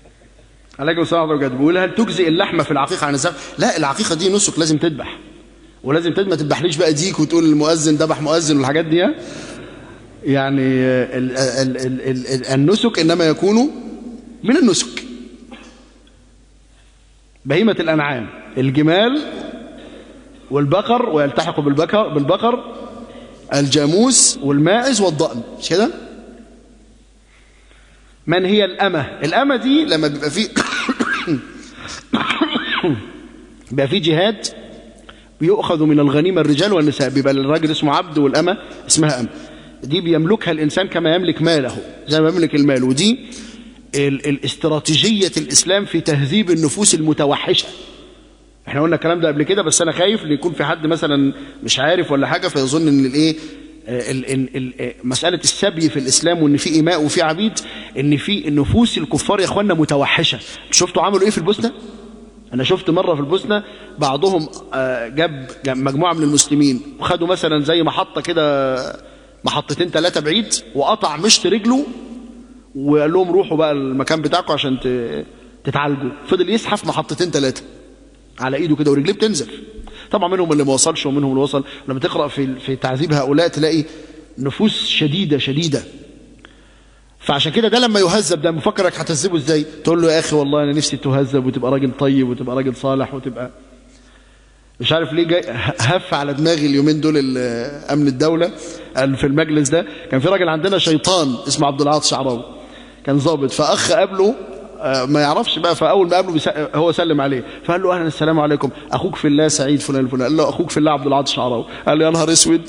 عليكم السلام ورحمه الله وبركاته بيقول هل تجزئ اللحمه في العقيقه عن الذبح؟ لا العقيقه دي نسك لازم تذبح ولازم ما تذبحليش بقى ديك وتقول المؤذن ذبح مؤذن والحاجات دي ها؟ يعني ال ال ال ال ال النسك انما يكون من النسك بهيمة الأنعام الجمال والبقر ويلتحق بالبقر بالبقر الجاموس والماعز والضأن مش كده من هي الأمة الأمة دي لما بيبقى في بيبقى في جهاد بيؤخذ من الغنيمة الرجال والنساء بيبقى الراجل اسمه عبد والأمة اسمها أم دي بيملكها الإنسان كما يملك ماله زي ما يملك المال ودي ال- الاستراتيجية الإسلام في تهذيب النفوس المتوحشة احنا قلنا الكلام ده قبل كده بس انا خايف ليكون في حد مثلا مش عارف ولا حاجه فيظن ان الايه ال- ال- ال- مساله السبي في الاسلام وان في اماء وفي عبيد ان في نفوس الكفار يا اخوانا متوحشه شفتوا عملوا ايه في البوسنه انا شفت مره في البوسنه بعضهم آه، جاب جاب مجموعه من المسلمين وخدوا مثلا زي محطه كده محطتين ثلاثه بعيد وقطع مشط رجله وقال لهم روحوا بقى المكان بتاعكم عشان ت- تتعالجوا فضل يزحف محطتين ثلاثه على ايده كده ورجليه بتنزل طبعا منهم اللي ما وصلش ومنهم اللي وصل لما تقرا في في تعذيب هؤلاء تلاقي نفوس شديده شديده فعشان كده ده لما يهذب ده مفكرك هتهذبه ازاي تقول له يا اخي والله انا نفسي تهذب وتبقى راجل طيب وتبقى راجل صالح وتبقى مش عارف ليه جاي هف على دماغي اليومين دول ال- امن الدوله قال في المجلس ده كان في راجل عندنا شيطان اسمه عبد العاطي شعراوي كان ظابط فاخ قابله آه، ما يعرفش بقى فاول ما قابله بيس- هو سلم عليه فقال له اهلا السلام عليكم اخوك في الله سعيد فلان الفلاني قال له اخوك في الله عبد العاطي شعراوي قال له يا نهار اسود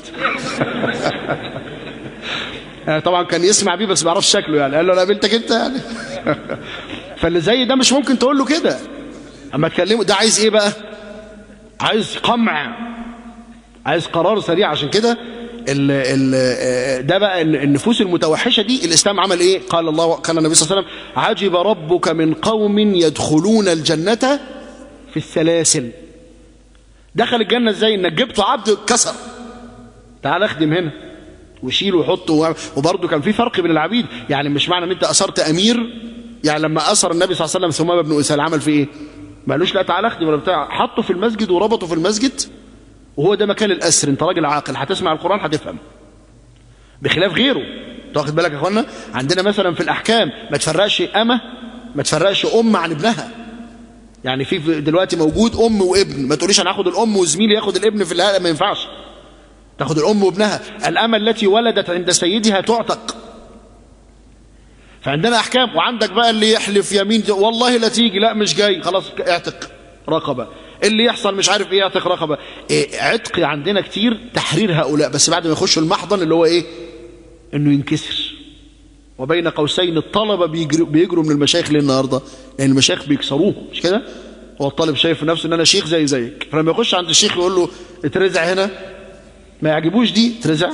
آه، طبعا كان يسمع بيه بس ما يعرفش شكله يعني قال له انا بنتك انت يعني فاللي زي ده مش ممكن تقول له كده اما تكلمه ده عايز ايه بقى عايز قمع عايز قرار سريع عشان كده ال ال ده بقى ال- النفوس المتوحشه دي الاسلام عمل ايه قال الله قال النبي صلى الله عليه وسلم عجب ربك من قوم يدخلون الجنه في السلاسل دخل الجنه ازاي انك جبت عبد اتكسر تعال اخدم هنا وشيل وحط و- وبرضه كان في فرق بين العبيد يعني مش معنى ان انت اثرت امير يعني لما اثر النبي صلى الله عليه وسلم ثمامه بن اسال عمل فيه ايه ما قالوش لا تعال اخدم ولا بتاع حطه في المسجد وربطه في المسجد وهو ده مكان الاسر انت راجل عاقل هتسمع القران هتفهم بخلاف غيره انت واخد بالك يا اخوانا عندنا مثلا في الاحكام ما تفرقش امه ما تفرقش ام عن ابنها يعني في في دلوقتي موجود ام وابن ما تقوليش انا هاخد الام وزميلي ياخد الابن في الهاء ما ينفعش تاخد الام وابنها الامه التي ولدت عند سيدها تعتق فعندنا احكام وعندك بقى اللي يحلف يمين والله لا تيجي لا مش جاي خلاص اعتق رقبه اللي يحصل مش عارف ايه يعتق رقبه إيه عتق عندنا كتير تحرير هؤلاء بس بعد ما يخشوا المحضن اللي هو ايه انه ينكسر وبين قوسين الطلبه بيجروا, بيجروا من المشايخ ليه النهارده لان المشايخ بيكسروه مش كده هو الطالب شايف في نفسه ان انا شيخ زي زيك فلما يخش عند الشيخ يقول له اترزع هنا ما يعجبوش دي ترزع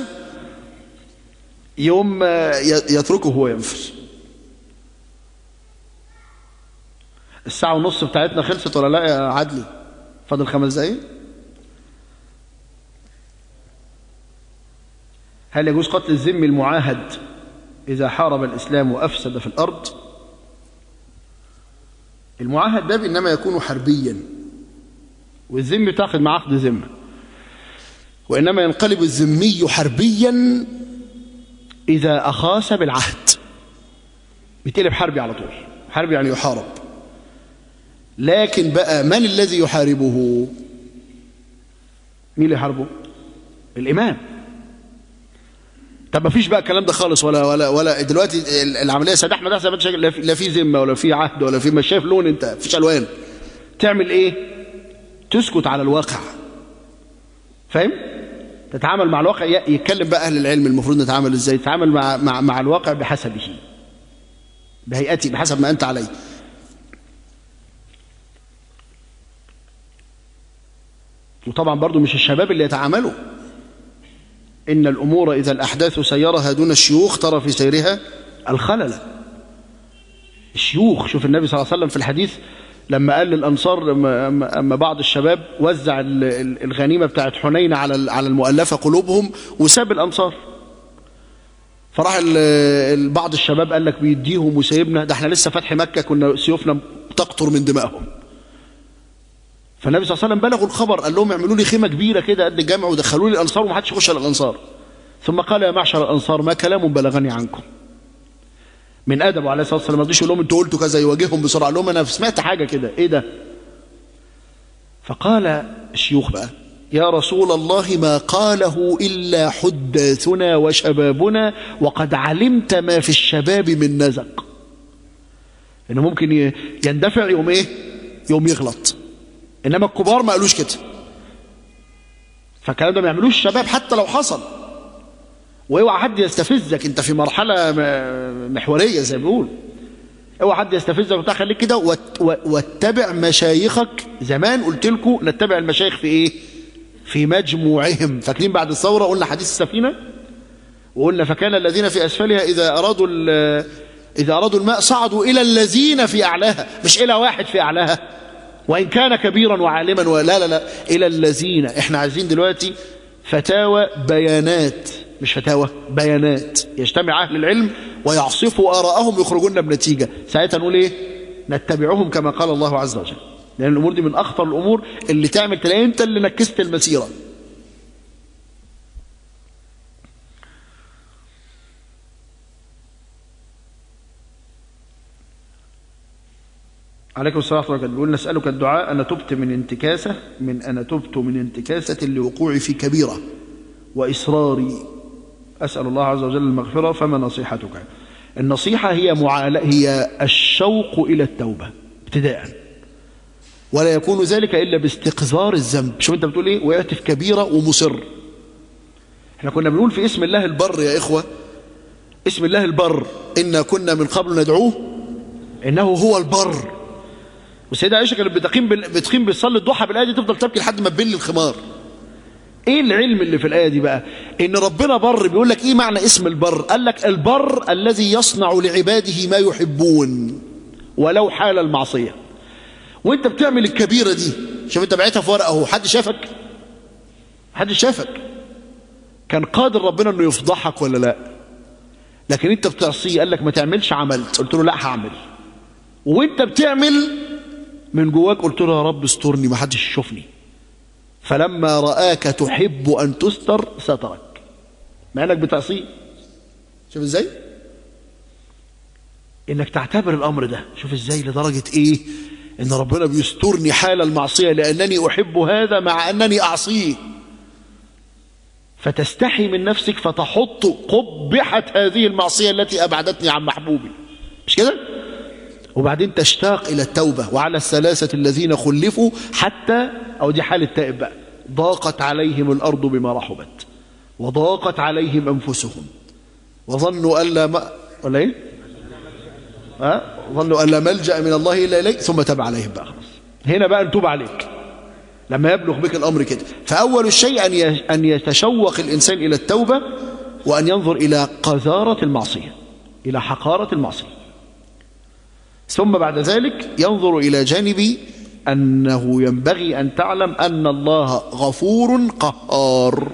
يوم آه، ي- يتركه هو ينفر الساعة ونص بتاعتنا خلصت ولا لا يا عدلي فاضل خمس دقايق هل يجوز قتل الذم المعاهد إذا حارب الإسلام وأفسد في الأرض المعاهد ده إنما يكون حربيا والذم بتاخد مع عقد ذمة وإنما ينقلب الذمي حربيا إذا أخاس بالعهد بيتقلب حربي على طول حربي يعني يحارب لكن بقى من الذي يحاربه مين اللي يحاربه الإمام طب ما فيش بقى الكلام ده خالص ولا ولا ولا دلوقتي ال- العمليه سيد احمد احسن بن شاكر لا في- لا في ذمه ولا في عهد ولا في مش شايف لون انت مفيش الوان تعمل ايه تسكت على الواقع فاهم تتعامل مع الواقع ي- يتكلم بقى اهل العلم المفروض نتعامل ازاي تتعامل مع مع مع الواقع بحسبه بهيئته بحسب ما انت عليه وطبعا برضو مش الشباب اللي يتعاملوا إن الأمور إذا الأحداث سيرها دون الشيوخ ترى في سيرها الخلل الشيوخ شوف النبي صلى الله عليه وسلم في الحديث لما قال للأنصار لما أما- أما بعض الشباب وزع ال- ال- الغنيمة بتاعت حنين على ال- على المؤلفة قلوبهم وساب الأنصار فراح ال- ال- بعض الشباب قال لك بيديهم وسايبنا ده احنا لسه فتح مكة كنا سيوفنا تقطر من دمائهم فالنبي صلى الله عليه وسلم بلغوا الخبر قال لهم اعملوا لي خيمه كبيره كده قد الجامع ودخلوا لي الانصار ومحدش يخش على الانصار ثم قال يا معشر الانصار ما كلام بلغني عنكم من ادبه عليه الصلاه والسلام ما رضيش يقول لهم انتوا قلتوا كذا يواجههم بسرعه قال لهم انا سمعت حاجه كده ايه ده فقال الشيوخ بقى يا رسول الله ما قاله الا حداثنا وشبابنا وقد علمت ما في الشباب من نزق انه ممكن ي- يندفع يوم ايه يوم يغلط انما الكبار ما قالوش كده فالكلام ده ما يعملوش الشباب حتى لو حصل واوعى حد يستفزك انت في مرحله م- محوريه زي ما بيقول اوعى حد يستفزك وبتاع خليك كده وات- و- واتبع مشايخك زمان قلت لكم نتبع المشايخ في ايه في مجموعهم فاكرين بعد الثوره قلنا حديث السفينه وقلنا فكان الذين في اسفلها اذا ارادوا ال- اذا ارادوا الماء صعدوا الى الذين في اعلاها مش الى واحد في اعلاها وان كان كبيرا وعالما ولا لا لا الى الذين احنا عايزين دلوقتي فتاوى بيانات مش فتاوى بيانات يجتمع اهل العلم ويعصفوا ارائهم يخرجون بنتيجه ساعتها نقول ايه نتبعهم كما قال الله عز وجل لان الامور دي من اخطر الامور اللي تعمل تلاقي انت اللي نكست المسيره عليكم السلام ورحمة الله وبركاته بيقول نسألك الدعاء أنا تبت من انتكاسة من أنا تبت من انتكاسة لوقوعي في كبيرة وإصراري أسأل الله عز وجل المغفرة فما نصيحتك النصيحة هي معال... هي الشوق إلى التوبة ابتداء ولا يكون ذلك إلا باستقذار الذنب شوف أنت بتقول إيه وقعت في كبيرة ومصر احنا كنا بنقول في اسم الله البر يا إخوة اسم الله البر إنا كنا من قبل ندعوه إنه هو البر والسيدة عائشة كانت بتقيم بال... بتقيم بتصلي الضحى بالآية دي تفضل تبكي لحد ما تبل الخمار ايه العلم اللي في الآية دي بقى ان ربنا بر بيقول لك ايه معنى اسم البر قال لك البر الذي يصنع لعباده ما يحبون ولو حال المعصية وانت بتعمل الكبيرة دي شوف انت بعتها في ورقة اهو حد شافك حد شافك كان قادر ربنا انه يفضحك ولا لا لكن انت بتعصيه قال لك ما تعملش عملت قلت له لا هعمل وانت بتعمل من جواك قلت له يا رب استرني ما حدش يشوفني فلما رآك تحب أن تستر سترك مع انك بتعصيه شوف ازاي انك تعتبر الامر ده شوف ازاي لدرجة ايه ان ربنا بيسترني حال المعصية لانني احب هذا مع انني اعصيه فتستحي من نفسك فتحط قبحة هذه المعصية التي ابعدتني عن محبوبي مش كده وبعدين تشتاق إلى التوبة وعلى الثلاثة الذين خلفوا حتى أو دي حال التائب بقى ضاقت عليهم الأرض بما رحبت وضاقت عليهم أنفسهم وظنوا أن لا ما ولا إيه؟ ها؟ ظنوا أن لا ملجأ من الله إلا إليه ثم تاب عليهم بقى خلاص هنا بقى نتوب عليك لما يبلغ بك الأمر كده فأول الشيء أن ي- أن يتشوق الإنسان إلى التوبة وأن ينظر إلى قذارة المعصية إلى حقارة المعصية ثم بعد ذلك ينظر إلى جانب أنه ينبغي أن تعلم أن الله غفور قهار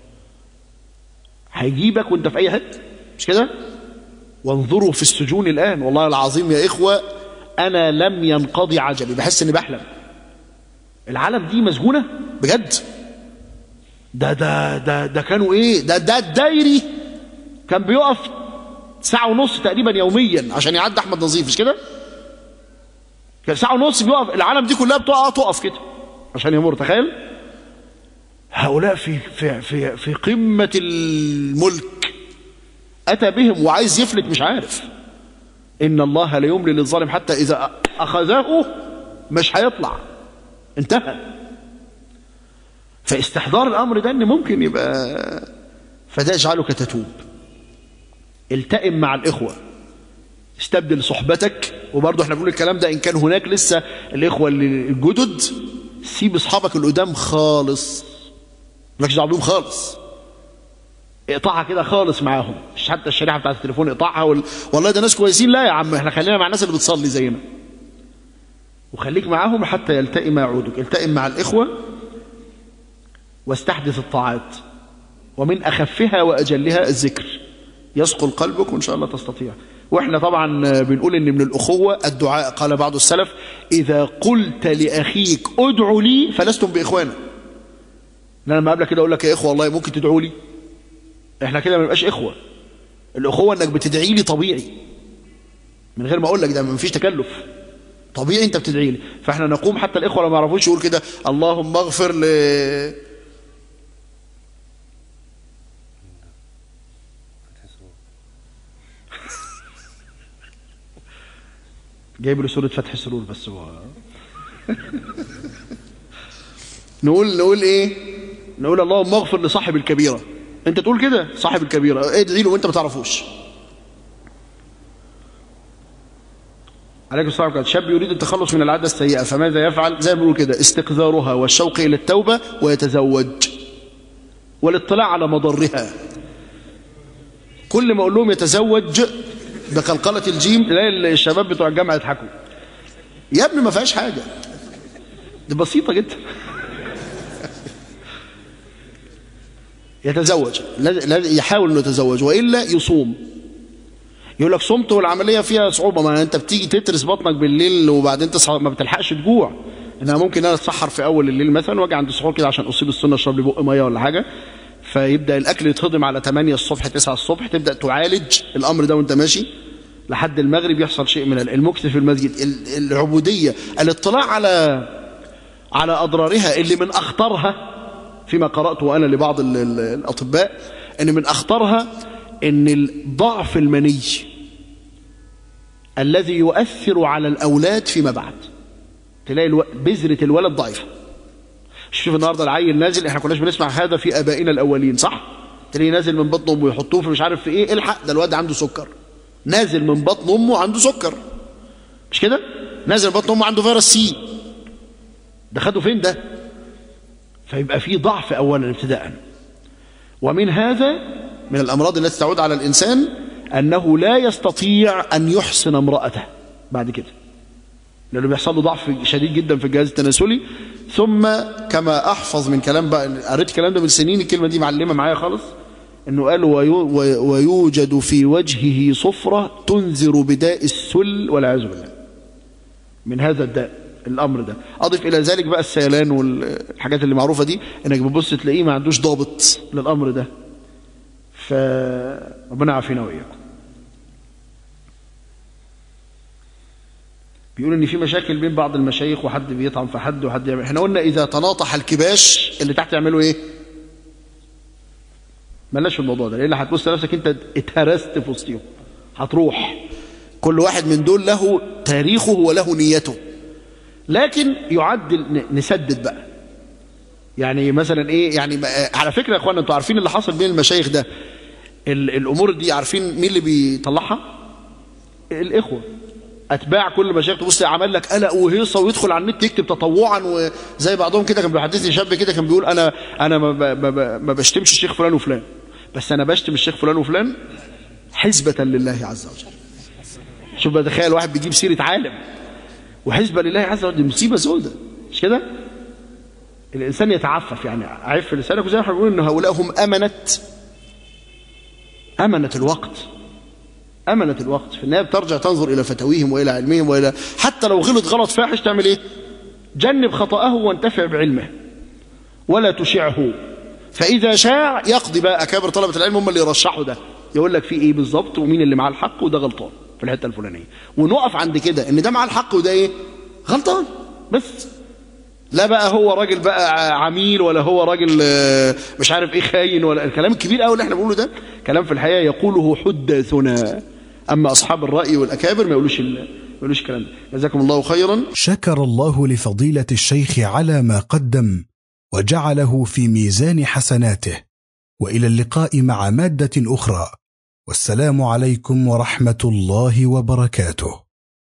هيجيبك وانت في أي حتة مش كده وانظروا في السجون الآن والله العظيم يا إخوة أنا لم ينقضي عجبي بحس إني بحلم العالم دي مسجونة بجد ده ده ده ده كانوا إيه ده ده الدايري كان بيقف ساعة ونص تقريبا يوميا عشان يعدي أحمد نظيف مش كده كان ساعة ونص بيقف العالم دي كلها بتقع تقف كده عشان يمر تخيل هؤلاء في في في في قمة الملك أتى بهم وعايز يفلت مش عارف إن الله لا يملي للظالم حتى إذا أخذه مش هيطلع انتهى فاستحضار الأمر ده إن ممكن يبقى فده يجعلك تتوب التئم مع الإخوة استبدل صحبتك وبرضه احنا بنقول الكلام ده ان كان هناك لسه الاخوه اللي الجدد سيب اصحابك القدام خالص مالكش دعوه بيهم خالص اقطعها كده خالص معاهم مش حتى الشريحه بتاعت التليفون اقطعها وال... والله ده ناس كويسين لا يا عم احنا خلينا مع الناس اللي بتصلي زينا وخليك معاهم حتى يلتئم يعودك التئم مع الاخوه واستحدث الطاعات ومن اخفها واجلها الذكر يثقل قلبك وان شاء الله تستطيع واحنا طبعا بنقول ان من الاخوه الدعاء قال بعض السلف اذا قلت لاخيك ادعوا لي فلستم باخوانا انا لما اقابلك كده اقول لك يا اخوه والله ممكن تدعوا لي احنا كده ما نبقاش اخوه الاخوه انك بتدعي لي طبيعي من غير ما اقول لك ده ما فيش تكلف طبيعي انت بتدعي لي فاحنا نقوم حتى الاخوه لما يعرفوش يقول كده اللهم اغفر ل جايب له سوره فتح السرور بس هو نقول نقول ايه نقول اللهم اغفر لصاحب الكبيره انت تقول كده صاحب الكبيره ادعي له وانت ما تعرفوش عليكم السلام عليكم شاب يريد التخلص من العادة السيئة فماذا يفعل زي ما بيقولوا كده استقذارها والشوق إلى التوبة ويتزوج والاطلاع على مضرها كل ما أقول لهم يتزوج بقلقلة الجيم تلاقي الشباب بتوع الجامعة يضحكوا يا ابني ما فيهاش حاجة دي بسيطة جدا يتزوج يحاول انه يتزوج والا يصوم يقول لك صمت والعمليه فيها صعوبه ما انت بتيجي تترس بطنك بالليل وبعدين تصحى ما بتلحقش تجوع انها ممكن انا اتسحر في اول الليل مثلا واجي عند السحور كده عشان اصيب السنه اشرب لي بق ميه ولا حاجه فيبدا الاكل يتهضم على 8 الصبح 9 الصبح تبدا تعالج الامر ده وانت ماشي لحد المغرب يحصل شيء من المكث في المسجد العبوديه الاطلاع على على اضرارها اللي من اخطرها فيما قراته انا لبعض الاطباء ان من اخطرها ان الضعف المني الذي يؤثر على الاولاد فيما بعد تلاقي الو... بذره الولد ضعيفه شوف النهارده العيل نازل احنا كناش بنسمع هذا في ابائنا الاولين صح تلاقيه نازل من بطن امه ويحطوه في مش عارف في ايه الحق ده الواد عنده سكر نازل من بطن امه عنده سكر مش كده نازل من بطن امه عنده فيروس سي ده خده فين ده فيبقى في ضعف اولا ابتداء ومن هذا من الامراض التي تعود على الانسان انه لا يستطيع ان يحسن امراته بعد كده لانه بيحصل له ضعف شديد جدا في الجهاز التناسلي ثم كما احفظ من كلام بقى قريت الكلام ده من سنين الكلمه دي معلمه معايا خالص انه قال ويوجد في وجهه صفره تنذر بداء السل والعياذ بالله من هذا الداء الامر ده اضف الى ذلك بقى السيلان والحاجات اللي معروفه دي انك بتبص تلاقيه ما عندوش ضابط للامر ده فربنا يعافينا واياكم بيقول ان في مشاكل بين بعض المشايخ وحد بيطعن في حد وحد يعمل احنا قلنا اذا تناطح الكباش اللي تحت يعملوا ايه مالناش في الموضوع ده لان هتبص نفسك انت اتهرست في وسطهم هتروح كل واحد من دول له تاريخه وله نيته لكن يعدل نسدد بقى يعني مثلا ايه يعني على فكره يا اخوانا انتوا عارفين اللي حصل بين المشايخ ده الامور دي عارفين مين اللي بيطلعها الاخوه اتباع كل مشايخ تبص عمل لك قلق وهيصه ويدخل على النت يكتب تطوعا وزي بعضهم كده كان بيحدثني شاب كده كان بيقول انا انا ما, ما, ما بشتمش الشيخ فلان وفلان بس انا بشتم الشيخ فلان وفلان حسبة لله عز وجل شوف بقى تخيل واحد بيجيب سيرة عالم وحسبة لله عز وجل مصيبة سودة مش كده الإنسان يتعفف يعني عف لسانك وزي ما احنا بنقول إن هؤلاء هم أمنة أمنة الوقت أمنة الوقت في النهاية بترجع تنظر إلى فتاويهم وإلى علمهم وإلى حتى لو غلط غلط فاحش تعمل إيه جنب خطأه وانتفع بعلمه ولا تشعه فإذا شاع يقضي بقى أكابر طلبة العلم هم اللي يرشحوا ده يقول لك في إيه بالظبط ومين اللي معاه الحق وده غلطان في الحتة الفلانية ونقف عند كده إن ده معاه الحق وده إيه غلطان بس لا بقى هو راجل بقى عميل ولا هو راجل مش عارف ايه خاين ولا الكلام الكبير قوي اللي احنا بنقوله ده كلام في الحقيقه يقوله حداثنا اما اصحاب الراي والاكابر ما يقولوش ما يقولوش الكلام ده جزاكم الله خيرا شكر الله لفضيلة الشيخ على ما قدم وجعله في ميزان حسناته والى اللقاء مع ماده اخرى والسلام عليكم ورحمه الله وبركاته